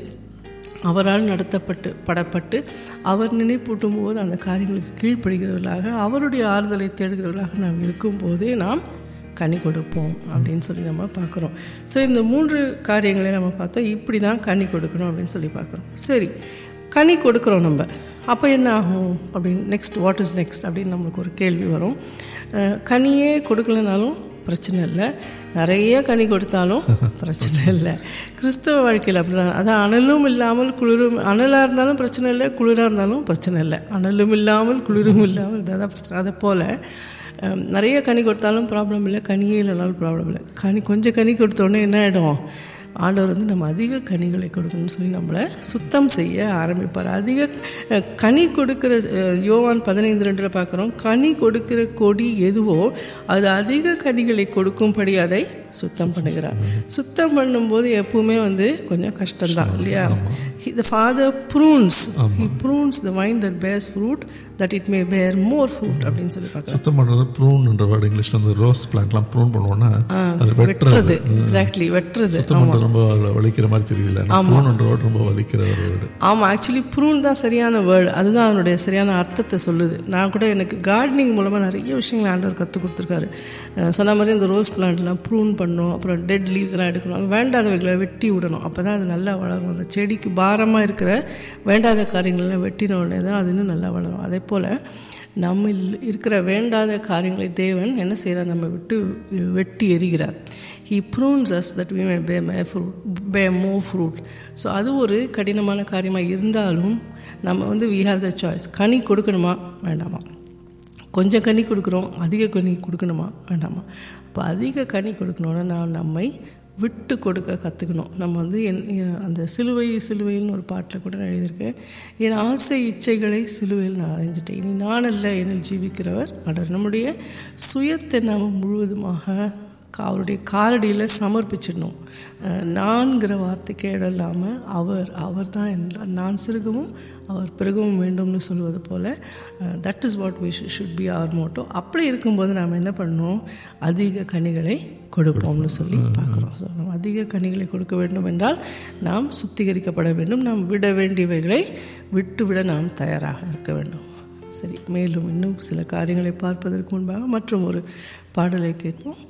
அவரால் நடத்தப்பட்டு படப்பட்டு அவர் நினைப்பூட்டும் போது அந்த காரியங்களுக்கு கீழ்ப்படுகிறவர்களாக அவருடைய ஆறுதலை தேடுகிறவர்களாக நாம் இருக்கும்போதே நாம் கனி கொடுப்போம் அப்படின்னு சொல்லி நம்ம பார்க்குறோம் ஸோ இந்த மூன்று காரியங்களை நம்ம பார்த்தோம் இப்படி தான் கனி கொடுக்கணும் அப்படின்னு சொல்லி பார்க்குறோம் சரி கனி கொடுக்குறோம் நம்ம அப்போ என்ன ஆகும் அப்படின்னு நெக்ஸ்ட் வாட் இஸ் நெக்ஸ்ட் அப்படின்னு நம்மளுக்கு ஒரு கேள்வி வரும் அஹ், கனியே கொடுக்கலனாலும் பிரச்சனை இல்லை நிறைய கனி கொடுத்தாலும் பிரச்சனை இல்லை கிறிஸ்தவ வாழ்க்கையில் அப்படிதான் அதான் அனலும் இல்லாமல் குளிரும் அனலாக இருந்தாலும் பிரச்சனை இல்லை குளிராக இருந்தாலும் பிரச்சனை இல்லை அனலும் இல்லாமல் குளிரும் இல்லாமல் இதான் பிரச்சனை அதை போல் அஹ், நிறைய கனி கொடுத்தாலும் ப்ராப்ளம் இல்லை கனியே இல்லைனாலும் ப்ராப்ளம் இல்லை கனி கொஞ்சம் கனி கொடுத்த உடனே என்ன ஆகிடும் ஆண்டவர் வந்து நம்ம அதிக கனிகளை கொடுக்கணும்னு சொல்லி நம்மளை சுத்தம் செய்ய ஆரம்பிப்பார் அதிக அஹ், கனி கொடுக்கிற அஹ், யோவான் பதினைந்து ரெண்டில் பார்க்குறோம் கனி கொடுக்கிற கொடி எதுவோ அது அதிக கனிகளை கொடுக்கும்படி அதை சுத்தம் பண்ணுகிறார் சுத்தம் பண்ணும்போது எப்பவுமே வந்து கொஞ்சம் கஷ்டம்தான் இல்லையா the father prunes he prunes the vine that bears fruit that it may bear more fruit அப்படின்னு சொல்லி பார்க்குறோம் சுத்தம் பண்ணுறது ப்ரூன்ன்ற வேர்டு இங்கிலீஷ்ல அந்த ரோஸ் பிளான்ட்லாம் ப்ரூன் பண்ணுவோம்னா அது வெட்டுறது வெட்டுறது எக்ஸாக்ட்லி வெட்டுறது சுத்தம் பண்ணுறது ரொம்ப அதுல வலிக்கிற மாதிரி தெரியல ப்ரூன்ன்ற வேர்டு ரொம்ப வலிக்கிற ஒரு வேர்டு ஆமாம் ஆக்சுவலி ப்ரூன் தான் சரியான வேர்டு அதுதான் அதனுடைய சரியான அர்த்தத்தை சொல்லுது நான் கூட எனக்கு கார்டனிங் மூலமாக நிறைய விஷயங்களை ஆண்டவர் கற்றுக் கொடுத்துருக்காரு அஹ் சொன்ன மாதிரி இந்த ரோஸ் பிளான்ட்லாம் ப்ரூன் பண்ணணும் அப்புறம் டெட் லீவ்ஸ் எல்லாம் எடுக்கணும் வேண்டாதவைகளை வெட்டி விடணும் அப்போ தான் அது நல்லா வளரும் அந்த செடிக்கு பாரமாக இருக்கிற வேண்டாத காரியங்களெல்லாம் வெட்டின உடனே தான் அது இன்னும் நல்லா வளரும் அதே போல் நம்ம இருக்கிற வேண்டாத காரியங்களை தேவன் என்ன செய்கிறார் நம்ம விட்டு வெட்டி எறிகிறார் he prunes us that we may bear may fruit bear more fruit so அது ஒரு கடினமான காரியமாக இருந்தாலும் நம்ம வந்து வி ஹேவ் த சாய்ஸ் கனி கொடுக்கணுமா வேண்டாமா கொஞ்சம் கனி கொடுக்குறோம் அதிக கனி கொடுக்கணுமா வேண்டாமா இப்போ அதிக கனி கொடுக்கணுன்னா நான் நம்மை விட்டு கொடுக்க கற்றுக்கணும் நம்ம வந்து என் அந்த சிலுவை சிலுவைன்னு ஒரு பாட்டில் கூட நான் எழுதியிருக்கேன் என் ஆசை இச்சைகளை சிலுவையில் நான் அடைஞ்சிட்டேன் இனி நான் அல்ல என்னில் ஜீவிக்கிறவர் ஆண்டவர் நம்முடைய சுயத்தை நாம் முழுவதுமாக கா- அவருடைய காலடியில் சமர்ப்பிச்சிடணும் அஹ் நான்கிற வார்த்தைக்கு இடம் இல்லாமல் அவர் அவர் தான் என் நான் சிறுகவும் அவர் பிறகவும் வேண்டும்னு சொல்வது போல் that is what we should be our motto அப்படி இருக்கும்போது நாம் என்ன பண்ணணும் அதிக கனிகளை கொடுப்போம்னு சொல்லி பார்க்குறோம் ஸோ நம்ம அதிக கனிகளை கொடுக்க வேண்டும் என்றால் நாம் சுத்திகரிக்கப்பட வேண்டும் நாம் விட வேண்டியவைகளை விட்டுவிட நாம் தயாராக இருக்க வேண்டும் சரி மேலும் இன்னும் சில காரியங்களை பார்ப்பதற்கு முன்பாக மற்றும் ஒரு பாடலை கேட்போம்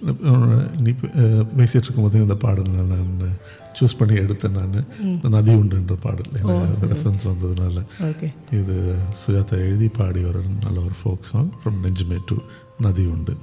நீ அஹ், பேசிட்டு இருக்கும்போது இந்த பாடல் நான் நான் சூஸ் பண்ணி எடுத்தேன் நான் இந்த நதி உண்டுன்ற பாடல் எனக்கு ரெஃபரன்ஸ் வந்ததுனால ஓகே இது சுஜாதா எழுதி பாடி ஒரு நல்ல ஒரு ஃபோக் சாங் ஃப்ரம் நெஞ்சுமே டு நதி உண்டு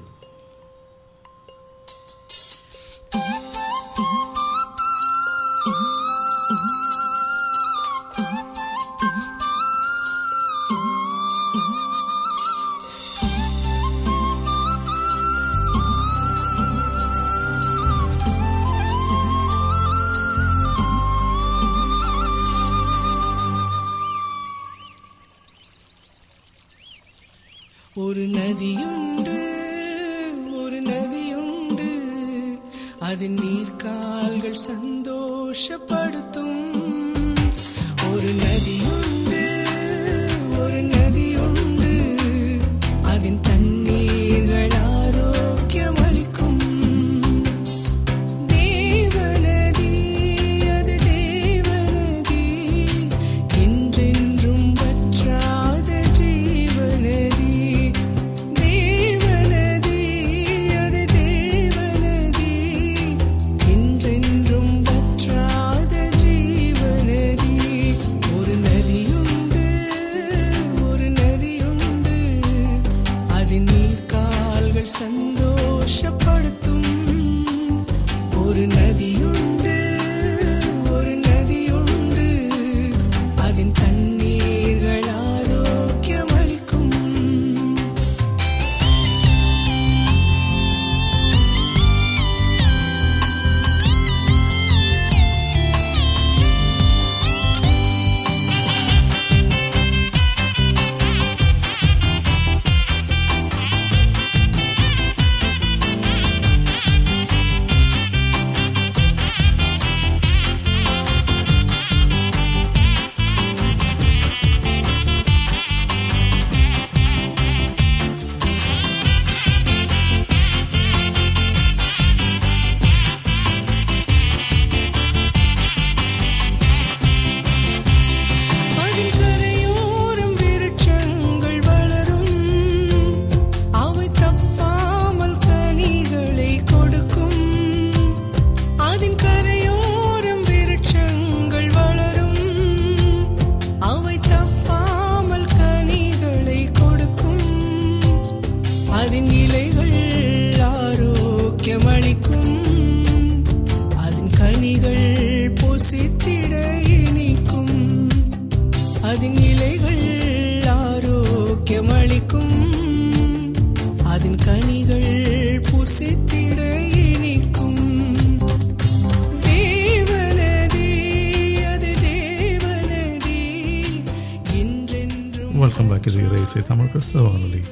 ஒரு நதியுண்டு ஒரு நதியுண்டு அதன் நீர்க்கால்கள் சந்தோஷப்படுத்தும் ஒரு நதியுண்டு ஒரு நதியுண்டு அதன் தண்ணீர்கள் ஆரோக்கியம் அளிக்கும் தேவநதி அது தேவநதி என்றென்றும் வற்றாத ஜீவநதி தேவநதி அது தேவநதி என்றென்றும் வற்றாத ஜீவநதி ஒரு நதியுண்டு கனிகள் புசித்திட இனிக்கும் அதன் இலைகள் ஆரோக்கியம் அளிக்கும் அதன் கனிகள் புசித்திட இனிக்கும் தேவனதி அது தேவனதி என்றென்றும் வெல்கம் பேக் இது இறைசை தமிழ் கிறிஸ்தவ வானொலி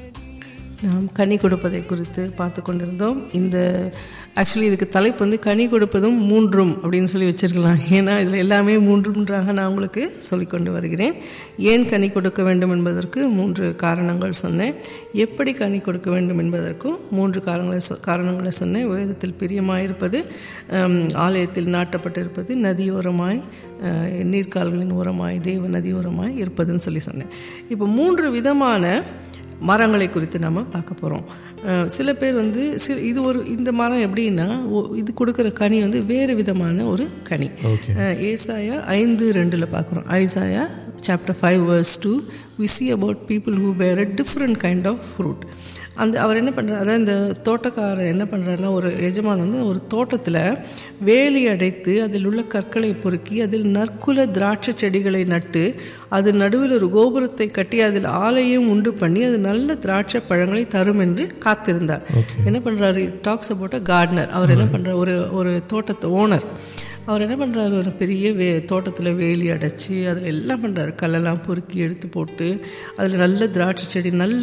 நாம் கனி கொடுப்பதை குறித்து பார்த்து கொண்டிருந்தோம் இந்த ஆக்சுவலி இதுக்கு தலைப்பு வந்து கனி கொடுப்பதும் மூன்றும் அப்படின்னு சொல்லி வச்சிருக்கலாம் ஏன்னா இதில் எல்லாமே மூன்றுன்றாக நான் உங்களுக்கு சொல்லிக் கொண்டு வருகிறேன் ஏன் கனி கொடுக்க வேண்டும் என்பதற்கு மூன்று காரணங்கள் சொன்னேன் எப்படி கனி கொடுக்க வேண்டும் என்பதற்கும் மூன்று காரணங்களை சொ- காரணங்களை சொன்னேன் வேதத்தில் பிரியமாயிருப்பது ஹம், ஆலயத்தில் நாட்டப்பட்டிருப்பது நதியோரமாய் அஹ், நீர்க்கால்களின் ஓரமாய் தேவ நதியோரமாய் இருப்பதுன்னு சொல்லி சொன்னேன் இப்போ மூன்று விதமான மரங்களை குறித்து நம்ம பார்க்க போகிறோம் சில பேர் வந்து சில இது ஒரு இந்த மரம் எப்படின்னா ஒ- இது கொடுக்குற கனி வந்து வேறு விதமான ஒரு கனி Okay. அஹ், ஏசாயா ஐந்து ரெண்டில் பார்க்குறோம் Isaiah chapter five verse two we see about people who bear a different kind of fruit அந்த அவர் என்ன பண்ணுறாரு அதாவது இந்த தோட்டக்காரர் என்ன பண்ணுறாருன்னா ஒரு எஜமான் வந்து ஒரு தோட்டத்தில் வேலி அடைத்து அதில் உள்ள கற்களை பொறுக்கி அதில் நற்குல திராட்சை செடிகளை நட்டு அது நடுவில் ஒரு கோபுரத்தை கட்டி அதில் ஆலையும் உண்டு பண்ணி அது நல்ல திராட்சை பழங்களை தரும் என்று காத்திருந்தார் என்ன பண்ணுறாரு டாக்ஸ் அபவுட் அ கார்டனர் அவர் என்ன பண்ணுறாரு ஒரு ஒரு தோட்டத்தை ஓனர் அவர் என்ன பண்ணுறாரு ஒரு பெரிய வே தோட்டத்தில் வேலி அடைச்சி அதில் எல்லாம் பண்ணுறாரு கல்லெல்லாம் பொறுக்கி எடுத்து போட்டு அதில் நல்ல திராட்சை செடி நல்ல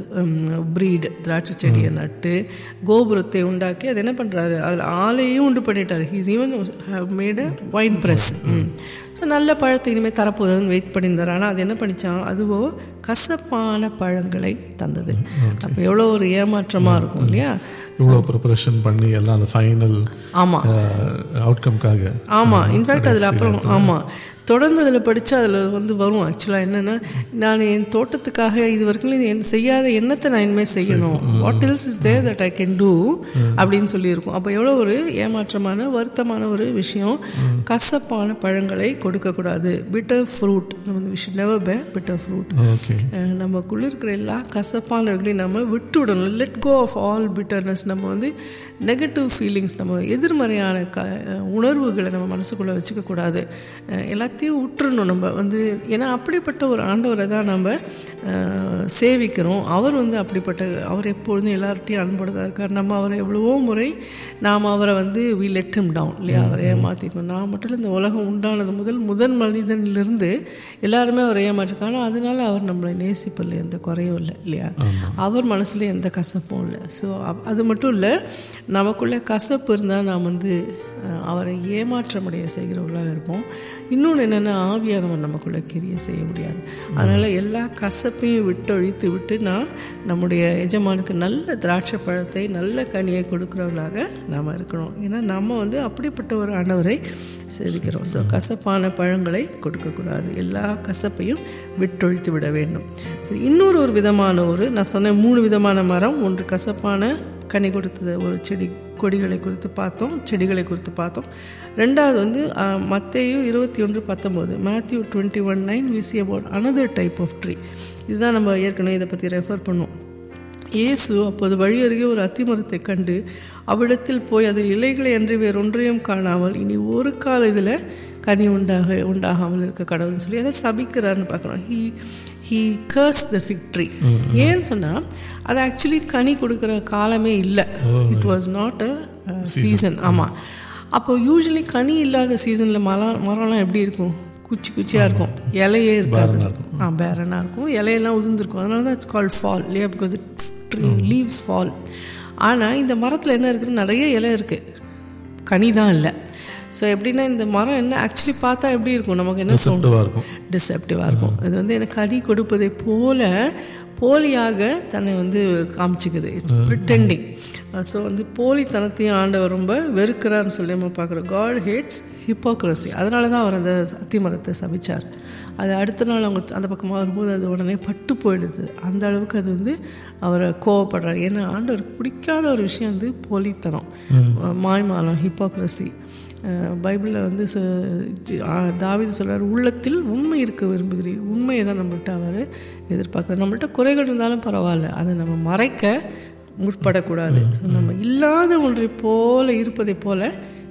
ப்ரீடு திராட்சை செடியை நட்டு கோபுரத்தை உண்டாக்கி அது என்ன பண்ணுறாரு அதில் ஆலையும் உண்டு பண்ணிட்டாரு he's even made a wine press so நல்ல பழத்தை இனிமேல் தரப்போகுதுன்னு வெயிட் பண்ணியிருந்தார் ஆனால் அது என்ன பண்ணிச்சான் அதுவோ கசப்பான பழங்களை தந்தது அப்போ எவ்வளோ ஒரு ஏமாற்றமாக இருக்கும் இல்லையா இவ்வளோ ப்ரிப்பரேஷன் பண்ணி எல்லாம் அந்த ஃபைனல் ஆமாம் அவுட்கம்காக ஆமா இன்ஃபேக்ட் அதில் அப்புறம் ஆமா தொடர்ந்து அதில் படித்தா அதில் வந்து வரும் ஆக்சுவலாக என்னென்னா நான் என் தோட்டத்துக்காக இது வரைக்கும் என் செய்யாத எண்ணத்தை நான் இனிமேல் செய்யணும் what else is there that I can do அப்படின்னு சொல்லியிருக்கும் அப்போ எவ்வளோ ஒரு ஏமாற்றமான வருத்தமான ஒரு விஷயம் கசப்பான பழங்களை கொடுக்கக்கூடாது பிட்டர் ஃப்ரூட் நம்ம wish never bear bitter fruit okay அஹ் நமக்குள்ள இருக்கிற எல்லா கசப்பானவர்களையும் நம்ம விட்டு விடணும் let go of all bitterness நம்ம வந்து நெகட்டிவ் ஃபீலிங்ஸ் நம்ம எதிர்மறையான க அஹ் உணர்வுகளை நம்ம மனசுக்குள்ளே வச்சுக்க கூடாது அஹ் எல்லாத்தையும் விட்டுறணும் நம்ம வந்து ஏன்னா அப்படிப்பட்ட ஒரு ஆண்டவரை தான் நம்ம அஹ், சேவிக்கிறோம் அவர் வந்து அப்படிப்பட்ட அவர் எப்பொழுதும் எல்லார்ட்டையும் அன்போடு தான் இருக்கார் நம்ம அவரை எவ்வளவோ முறை நாம் அவரை வந்து வி லெட் him டவுன் இல்லையா அவரை ஏமாற்றிக்கணும் நான் மட்டும் இல்லை இந்த உலகம் உண்டானது முதல் முதல் மனிதனிலிருந்து எல்லாருமே அவரை ஏமாற்றிருக்காங்க அதனால அவர் நம்மளை நேசிப்பில்லை எந்த குறையும் இல்லை இல்லையா அவர் மனசுல எந்த கசப்பும் இல்லை ஸோ அது மட்டும் இல்லை நமக்குள்ளே கசப்பு இருந்தால் நாம் வந்து அஹ், அவரை ஏமாற்றமுடைய செய்கிறவர்களாக இருப்போம் இன்னொன்று என்னென்னா ஆவியானவர் நமக்குள்ளே கிரிய செய்ய முடியாது அதனால் எல்லா கசப்பையும் விட்டொழித்து விட்டு நான் நம்முடைய எஜமானுக்கு நல்ல திராட்சை பழத்தை நல்ல கனியை கொடுக்குறவர்களாக நாம் இருக்கணும் ஏன்னா நம்ம வந்து அப்படிப்பட்ட ஒரு ஆண்டவரை சேவிக்கிறோம் ஸோ கசப்பான பழங்களை கொடுக்கக்கூடாது எல்லா கசப்பையும் விட்டொழித்து விட வேண்டும் சரி இன்னொரு ஒரு விதமான ஒரு நான் சொன்ன மூணு விதமான மரம் ஒன்று கசப்பான கனி கொடுத்தது ஒரு செடி கொடிகளை குறித்து பார்த்தோம் செடிகளை குறித்து பார்த்தோம் ரெண்டாவது வந்து மத்தேயு இருபத்தி ஒன்று பத்தொம்போது Matthew twenty one nine we see about another type of tree இதுதான் நம்ம ஏற்கனவே இதை பற்றி ரெஃபர் பண்ணோம் இயேசு அப்போது வழியருகே ஒரு அத்திமரத்தை கண்டு அவ்விடத்தில் போய் அதில் இலைகளை அன்றி வேறொன்றையும் காணாமல் இனி ஒரு கால இதில் கனி உண்டாக உண்டாகாமல் இருக்க கடவுள்னு சொல்லி அதை சபிக்கிறாருன்னு பார்க்குறோம் he he curse the fig tree ஏன்னு சொன்னால் அது ஆக்சுவலி கனி கொடுக்குற காலமே இல்லை it was not a season ஆமாம் அப்போ யூஸ்வலி கனி இல்லாத சீசனில் மரம் மரம்லாம் எப்படி இருக்கும் குச்சி குச்சியாக இருக்கும் இலையே இருக்காது ஆ பேரனாக இருக்கும் இலையெல்லாம் உதிர்ந்துருக்கும் அதனால தான் இட்ஸ் கால்ட் ஃபால் இல்லையா பிகாஸ் இட் லீவ்ஸ் ஃபால் ஆனால் இந்த மரத்தில் என்ன இருக்குன்னு நிறைய இலை இருக்குது கனி தான் இல்லை ஸோ எப்படின்னா இந்த மரம் என்ன ஆக்சுவலி பார்த்தா எப்படி இருக்கும் நமக்கு என்ன Deceptive-ஆ இருக்கும். டிசெப்டிவாக இருக்கும் இது வந்து எனக்கு கனி கொடுப்பதை போல போலியாக தன்னை வந்து காமிச்சிக்குது இட்ஸ் ப்ரிட்டெண்டிங் ஸோ வந்து போலித்தனத்தையும் ஆண்டவர் ரொம்ப வெறுக்கிறான்னு சொல்லி நம்ம பார்க்குறோம் காட் ஹேட்ஸ் ஹிப்போக்ரஸி அதனால தான் அவர் அந்த அத்திமரத்தை சபிச்சார் அது அடுத்த நாள் அவங்க அந்த பக்கமாக வரும்போது அது உடனே பட்டு போயிடுது அந்த அளவுக்கு அது வந்து அவரை கோவப்படுறாரு ஏன்னா ஆண்டவருக்கு பிடிக்காத ஒரு விஷயம் வந்து போலித்தனம் மாய்மாலம் ஹிப்போக்ரஸி பைபிளில் வந்து ச- ஜி- ஆ, தாவீது சொல்றார் உள்ளத்தில் உண்மை இருக்க விரும்புகிறீர் உண்மையை தான் நம்மள்ட்ட அவர் எதிர்பார்க்குறார் நம்மள்ட்ட குறைகள் இருந்தாலும் பரவாயில்ல அதை நம்ம மறைக்க முற்படக்கூடாது So, நம்ம இல்லாத ஒன்றை போல இருப்பதை போல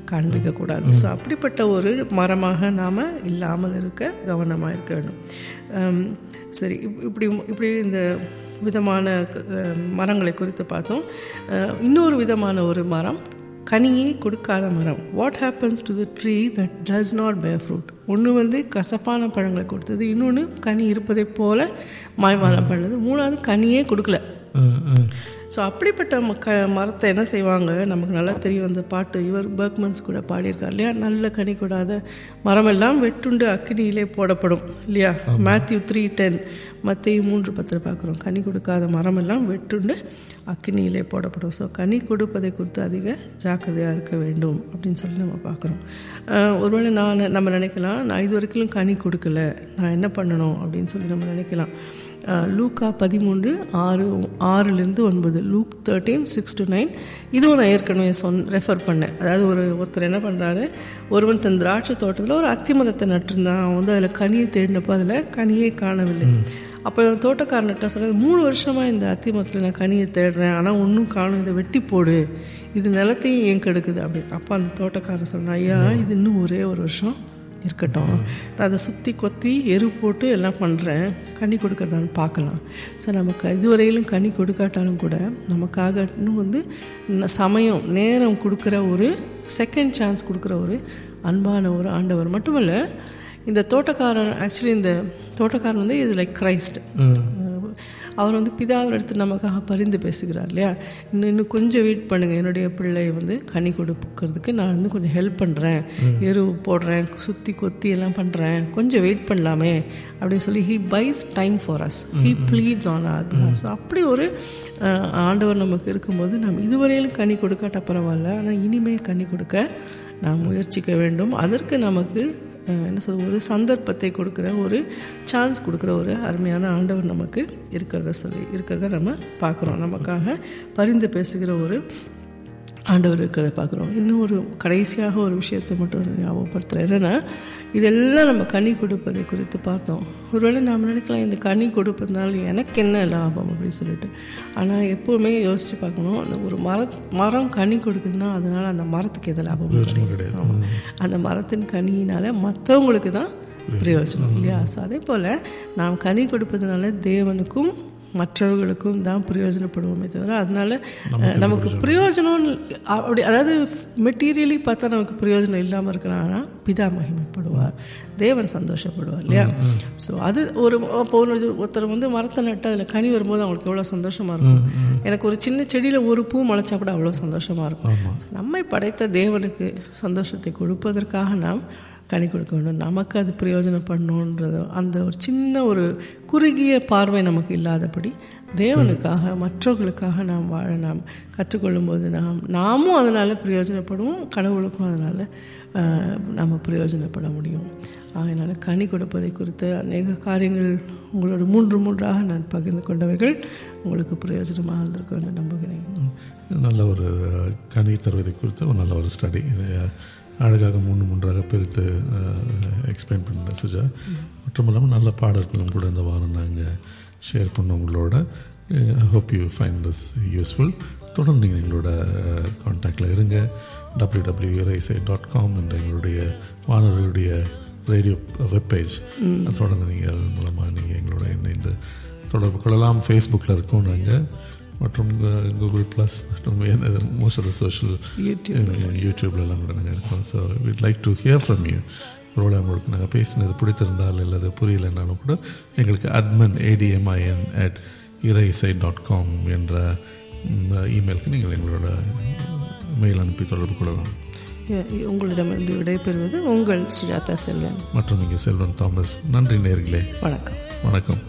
காண்பிக்க கூடாது ஸோ அப்படிப்பட்ட ஒரு மரமாக நாம் இல்லாமல் இருக்க கவனமாக இருக்க வேண்டும் ஆம், சரி இப்- இப்படி இப்படி இந்த விதமான க- அஹ், மரங்களை குறித்து பார்த்தோம் அஹ், இன்னொரு விதமான ஒரு மரம் கனியே கொடுக்காத மரம் what happens to the tree that does not bear fruit ஒன்று வந்து கசப்பான பழங்களை கொடுத்தது இன்னொன்று கனி இருப்பதைப் போல மாய்மாலம் பண்ணது மூணாவது கனியே கொடுக்கல அஹ், அஹ். ஸோ அப்படிப்பட்ட ம க மரத்தை என்ன செய்வாங்க நமக்கு நல்லா தெரியும் அந்த பாட்டு இவர் பர்க்மன்ஸ் கூட பாடியிருக்கார் இல்லையா நல்ல கனி கூடாத மரமெல்லாம் வெட்டுண்டு அக்கினியிலே போடப்படும் இல்லையா மேத்யூ த்ரீ டென் மத்திய மூன்று பத்தில் பார்க்குறோம் கனி கொடுக்காத மரமெல்லாம் வெட்டுண்டு அக்கினியிலே போடப்படும் ஸோ கனி கொடுப்பதை குறித்து அதிக ஜாக்கிரதையாக இருக்க வேண்டும் அப்படின்னு சொல்லி நம்ம பார்க்குறோம் ஒருவேளை நான் நம்ம நினைக்கலாம் நான் இது வரைக்கும் கனி கொடுக்கல நான் என்ன பண்ணணும் அப்படின்னு சொல்லி நம்ம நினைக்கலாம் அஹ் லூக்கா பதிமூன்று ஆறு ஆறுலேருந்து ஒன்பது Luke thirteen six to nine இதுவும் நான் ஏற்கனவே சொன் ரெஃபர் பண்ணேன் அதாவது ஒரு ஒருத்தர் என்ன பண்ணுறாரு ஒருவன் தன் திராட்சை தோட்டத்தில் ஒரு அத்திமரத்தை நட்டிருந்தான் அவன் வந்து அதில் கனியை தேடினப்போ அதில் கனியே காணவில்லை அப்போ அந்த தோட்டக்காரன்கிட்ட சொல்கிறது மூணு வருஷமாக இந்த அத்திமரத்தில் நான் கனியை தேடுறேன் ஆனால் ஒன்றும் காணும் இதை வெட்டி போடு இது நிலத்தையும் ஏன் கெடுக்குது அப்படின்னு அப்போ அந்த தோட்டக்காரன் சொன்னான் ஐயா இது இன்னும் ஒரே ஒரு வருஷம் இருக்கட்டும் நான் அதை சுற்றி கொத்தி எரு போட்டு எல்லாம் பண்ணுறேன் கனி கொடுக்கறதான்னு பார்க்கலாம் ஸோ நமக்கு இதுவரையிலும் கனி கொடுக்காட்டாலும் கூட நமக்காக இன்னும் வந்து ந- சமயம் நேரம் கொடுக்குற ஒரு செகண்ட் சான்ஸ் கொடுக்குற ஒரு அன்பான ஒரு ஆண்டவர் மட்டுமல்ல இந்த தோட்டக்காரன் ஆக்சுவலி இந்த தோட்டக்காரன் வந்து இது லைக் கிரைஸ்ட் அவர் வந்து பிதாவில் எடுத்து நமக்காக பரிந்து பேசுகிறார் இல்லையா இன்னும் இன்னும் கொஞ்சம் வெயிட் பண்ணுங்க என்னுடைய பிள்ளை வந்து கனி கொடுக்கறதுக்கு நான் இன்னும் கொஞ்சம் ஹெல்ப் பண்ணுறேன் எரு போடுறேன் சுற்றி கொத்தி எல்லாம் பண்ணுறேன் கொஞ்சம் வெயிட் பண்ணலாமே அப்படின்னு சொல்லி he buys time for us he pleads on our so அப்படி ஒரு அஹ், ஆண்டவர் நமக்கு இருக்கும்போது நாம் இதுவரையிலும் கனி கொடுக்காட்ட பரவாயில்ல ஆனால் இனிமே கனி கொடுக்க நாம் முயற்சிக்க வேண்டும் அதற்கு நமக்கு அஹ், என்ன சொல்றது ஒரு சந்தர்ப்பத்தை கொடுக்குற ஒரு சான்ஸ் கொடுக்குற ஒரு அருமையான ஆண்டவர் நமக்கு இருக்கிறத சொல்லி இருக்கிறத நம்ம பார்க்குறோம் நமக்காக பரிந்து பேசுகிற ஒரு ஆண்டவர் இருக்கிறத பார்க்குறோம் இன்னும் ஒரு கடைசியாக ஒரு விஷயத்தை மட்டும் ஞாபகப்படுத்துகிறேன் என்னென்னா இதெல்லாம் நம்ம கனி கொடுப்பதை குறித்து பார்த்தோம் ஒருவேளை நாம் நினைக்கலாம் இந்த கனி கொடுப்பதுனால எனக்கு என்ன லாபம் அப்படின்னு சொல்லிட்டு ஆனால் எப்போவுமே யோசித்து பார்க்கணும் அந்த ஒரு மர மரம் கனி கொடுக்குதுன்னா அதனால் அந்த மரத்துக்கு எது லாபம் பிரயோஜனம் கிடையாது ஆமா. அந்த மரத்தின் கனியினால மற்றவங்களுக்கு தான் பிரயோஜனம் இல்லையா ஸோ அதே போல் நாம் கனி கொடுப்பதனால தேவனுக்கும் மற்றவர்களுக்கும் தான் பிரயோஜனப்படுவோமே தவிர அதனால அஹ், நமக்கு பிரயோஜனம் அப்படி அதாவது மெட்டீரியலி பார்த்தா நமக்கு பிரயோஜனம் இல்லாமல் இருக்கலாம் ஆனால் பிதா மகிமைப்படுவார் தேவன் சந்தோஷப்படுவார் இல்லையா ஸோ அது ஒரு இப்போ ஒரு ஒருத்தர் வந்து மரத்தை நட்டு அதில் கனி வரும்போது அவங்களுக்கு எவ்வளோ சந்தோஷமா இருக்கும் எனக்கு ஒரு சின்ன செடியில் ஒரு பூ முளைச்சா கூட அவ்வளோ சந்தோஷமா இருக்கும் So, நம்மை படைத்த தேவனுக்கு சந்தோஷத்தை கொடுப்பதற்காக நாம் கனி கொடுக்க வேண்டும் நமக்கு அது பிரயோஜனப்படணுன்றது அந்த ஒரு சின்ன ஒரு குறுகிய பார்வை நமக்கு இல்லாதபடி தேவனுக்காக மற்றவர்களுக்காக நாம் வாழ நாம் கற்றுக்கொள்ளும்போது நாம் நாமும் அதனால் பிரயோஜனப்படுவோம் கடவுளுக்கும் அதனால் நாம் பிரயோஜனப்பட முடியும் அதனால் கனி கொடுப்பதை குறித்த அநேக காரியங்கள் உங்களோட மூன்று மூன்றாக நான் பகிர்ந்து கொண்டவைகள் உங்களுக்கு பிரயோஜனமாக இருந்திருக்கும் என்று நம்புகிறேன் நல்ல ஒரு அஹ், கனி தருவதை குறித்த ஒரு நல்ல ஒரு ஸ்டடி அழகாக மூன்று மூன்றாக பிரித்து எக்ஸ்பிளைன் பண்ண சுஜா மற்றும் இல்லாமல் நல்ல பாடல்களும் கூட இந்த வாரம் நாங்கள் ஷேர் பண்ணோம் உங்களோட I hope you find this useful தொடர்ந்து நீங்கள் எங்களோட காண்டாக்டில் இருங்க டபிள்யூ டபிள்யூ ரைசை டாட் காம் என்ற எங்களுடைய வானொலியுடைய ரேடியோ வெப்பேஜ் தொடர்ந்து நீங்கள் அதன் மூலமாக நீங்கள் எங்களோட இணைந்து தொடர்பு கொள்ளலாம் ஃபேஸ்புக்கில் இருக்கோம் நாங்கள் மற்றும் கூகுள் ப்ளஸ் மற்றும் மோஸ்ட் ஆஃப் த சோஷியல் யூடியூப்லலாம் கூட நாங்கள் இருக்கோம் so we'd like to hear from you ஒருவேளை உங்களுக்கு நாங்கள் பேசினது பிடித்திருந்தால் இல்லை அது புரியலைன்னாலும் கூட எங்களுக்கு admin A D M I N at Iraisai dot com என்ற இமெயிலுக்கு நீங்கள் எங்களோட மெயில் அனுப்பி தொடர்பு கொள்ளலாம் உங்களிடமிருந்து விடைபெறுவது உங்கள் சுஜாதா செல்வன் மற்றும் நீங்கள் செல்வன் தாமஸ் நன்றி நேர்களே வணக்கம் வணக்கம்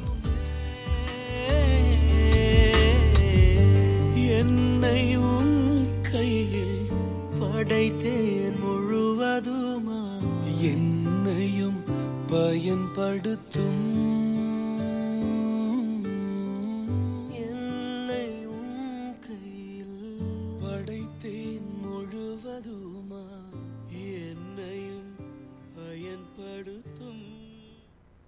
என்னை உன் கையில் படைத்தேன் முழுவதுமா என்னையும் பயன்படுத்தும்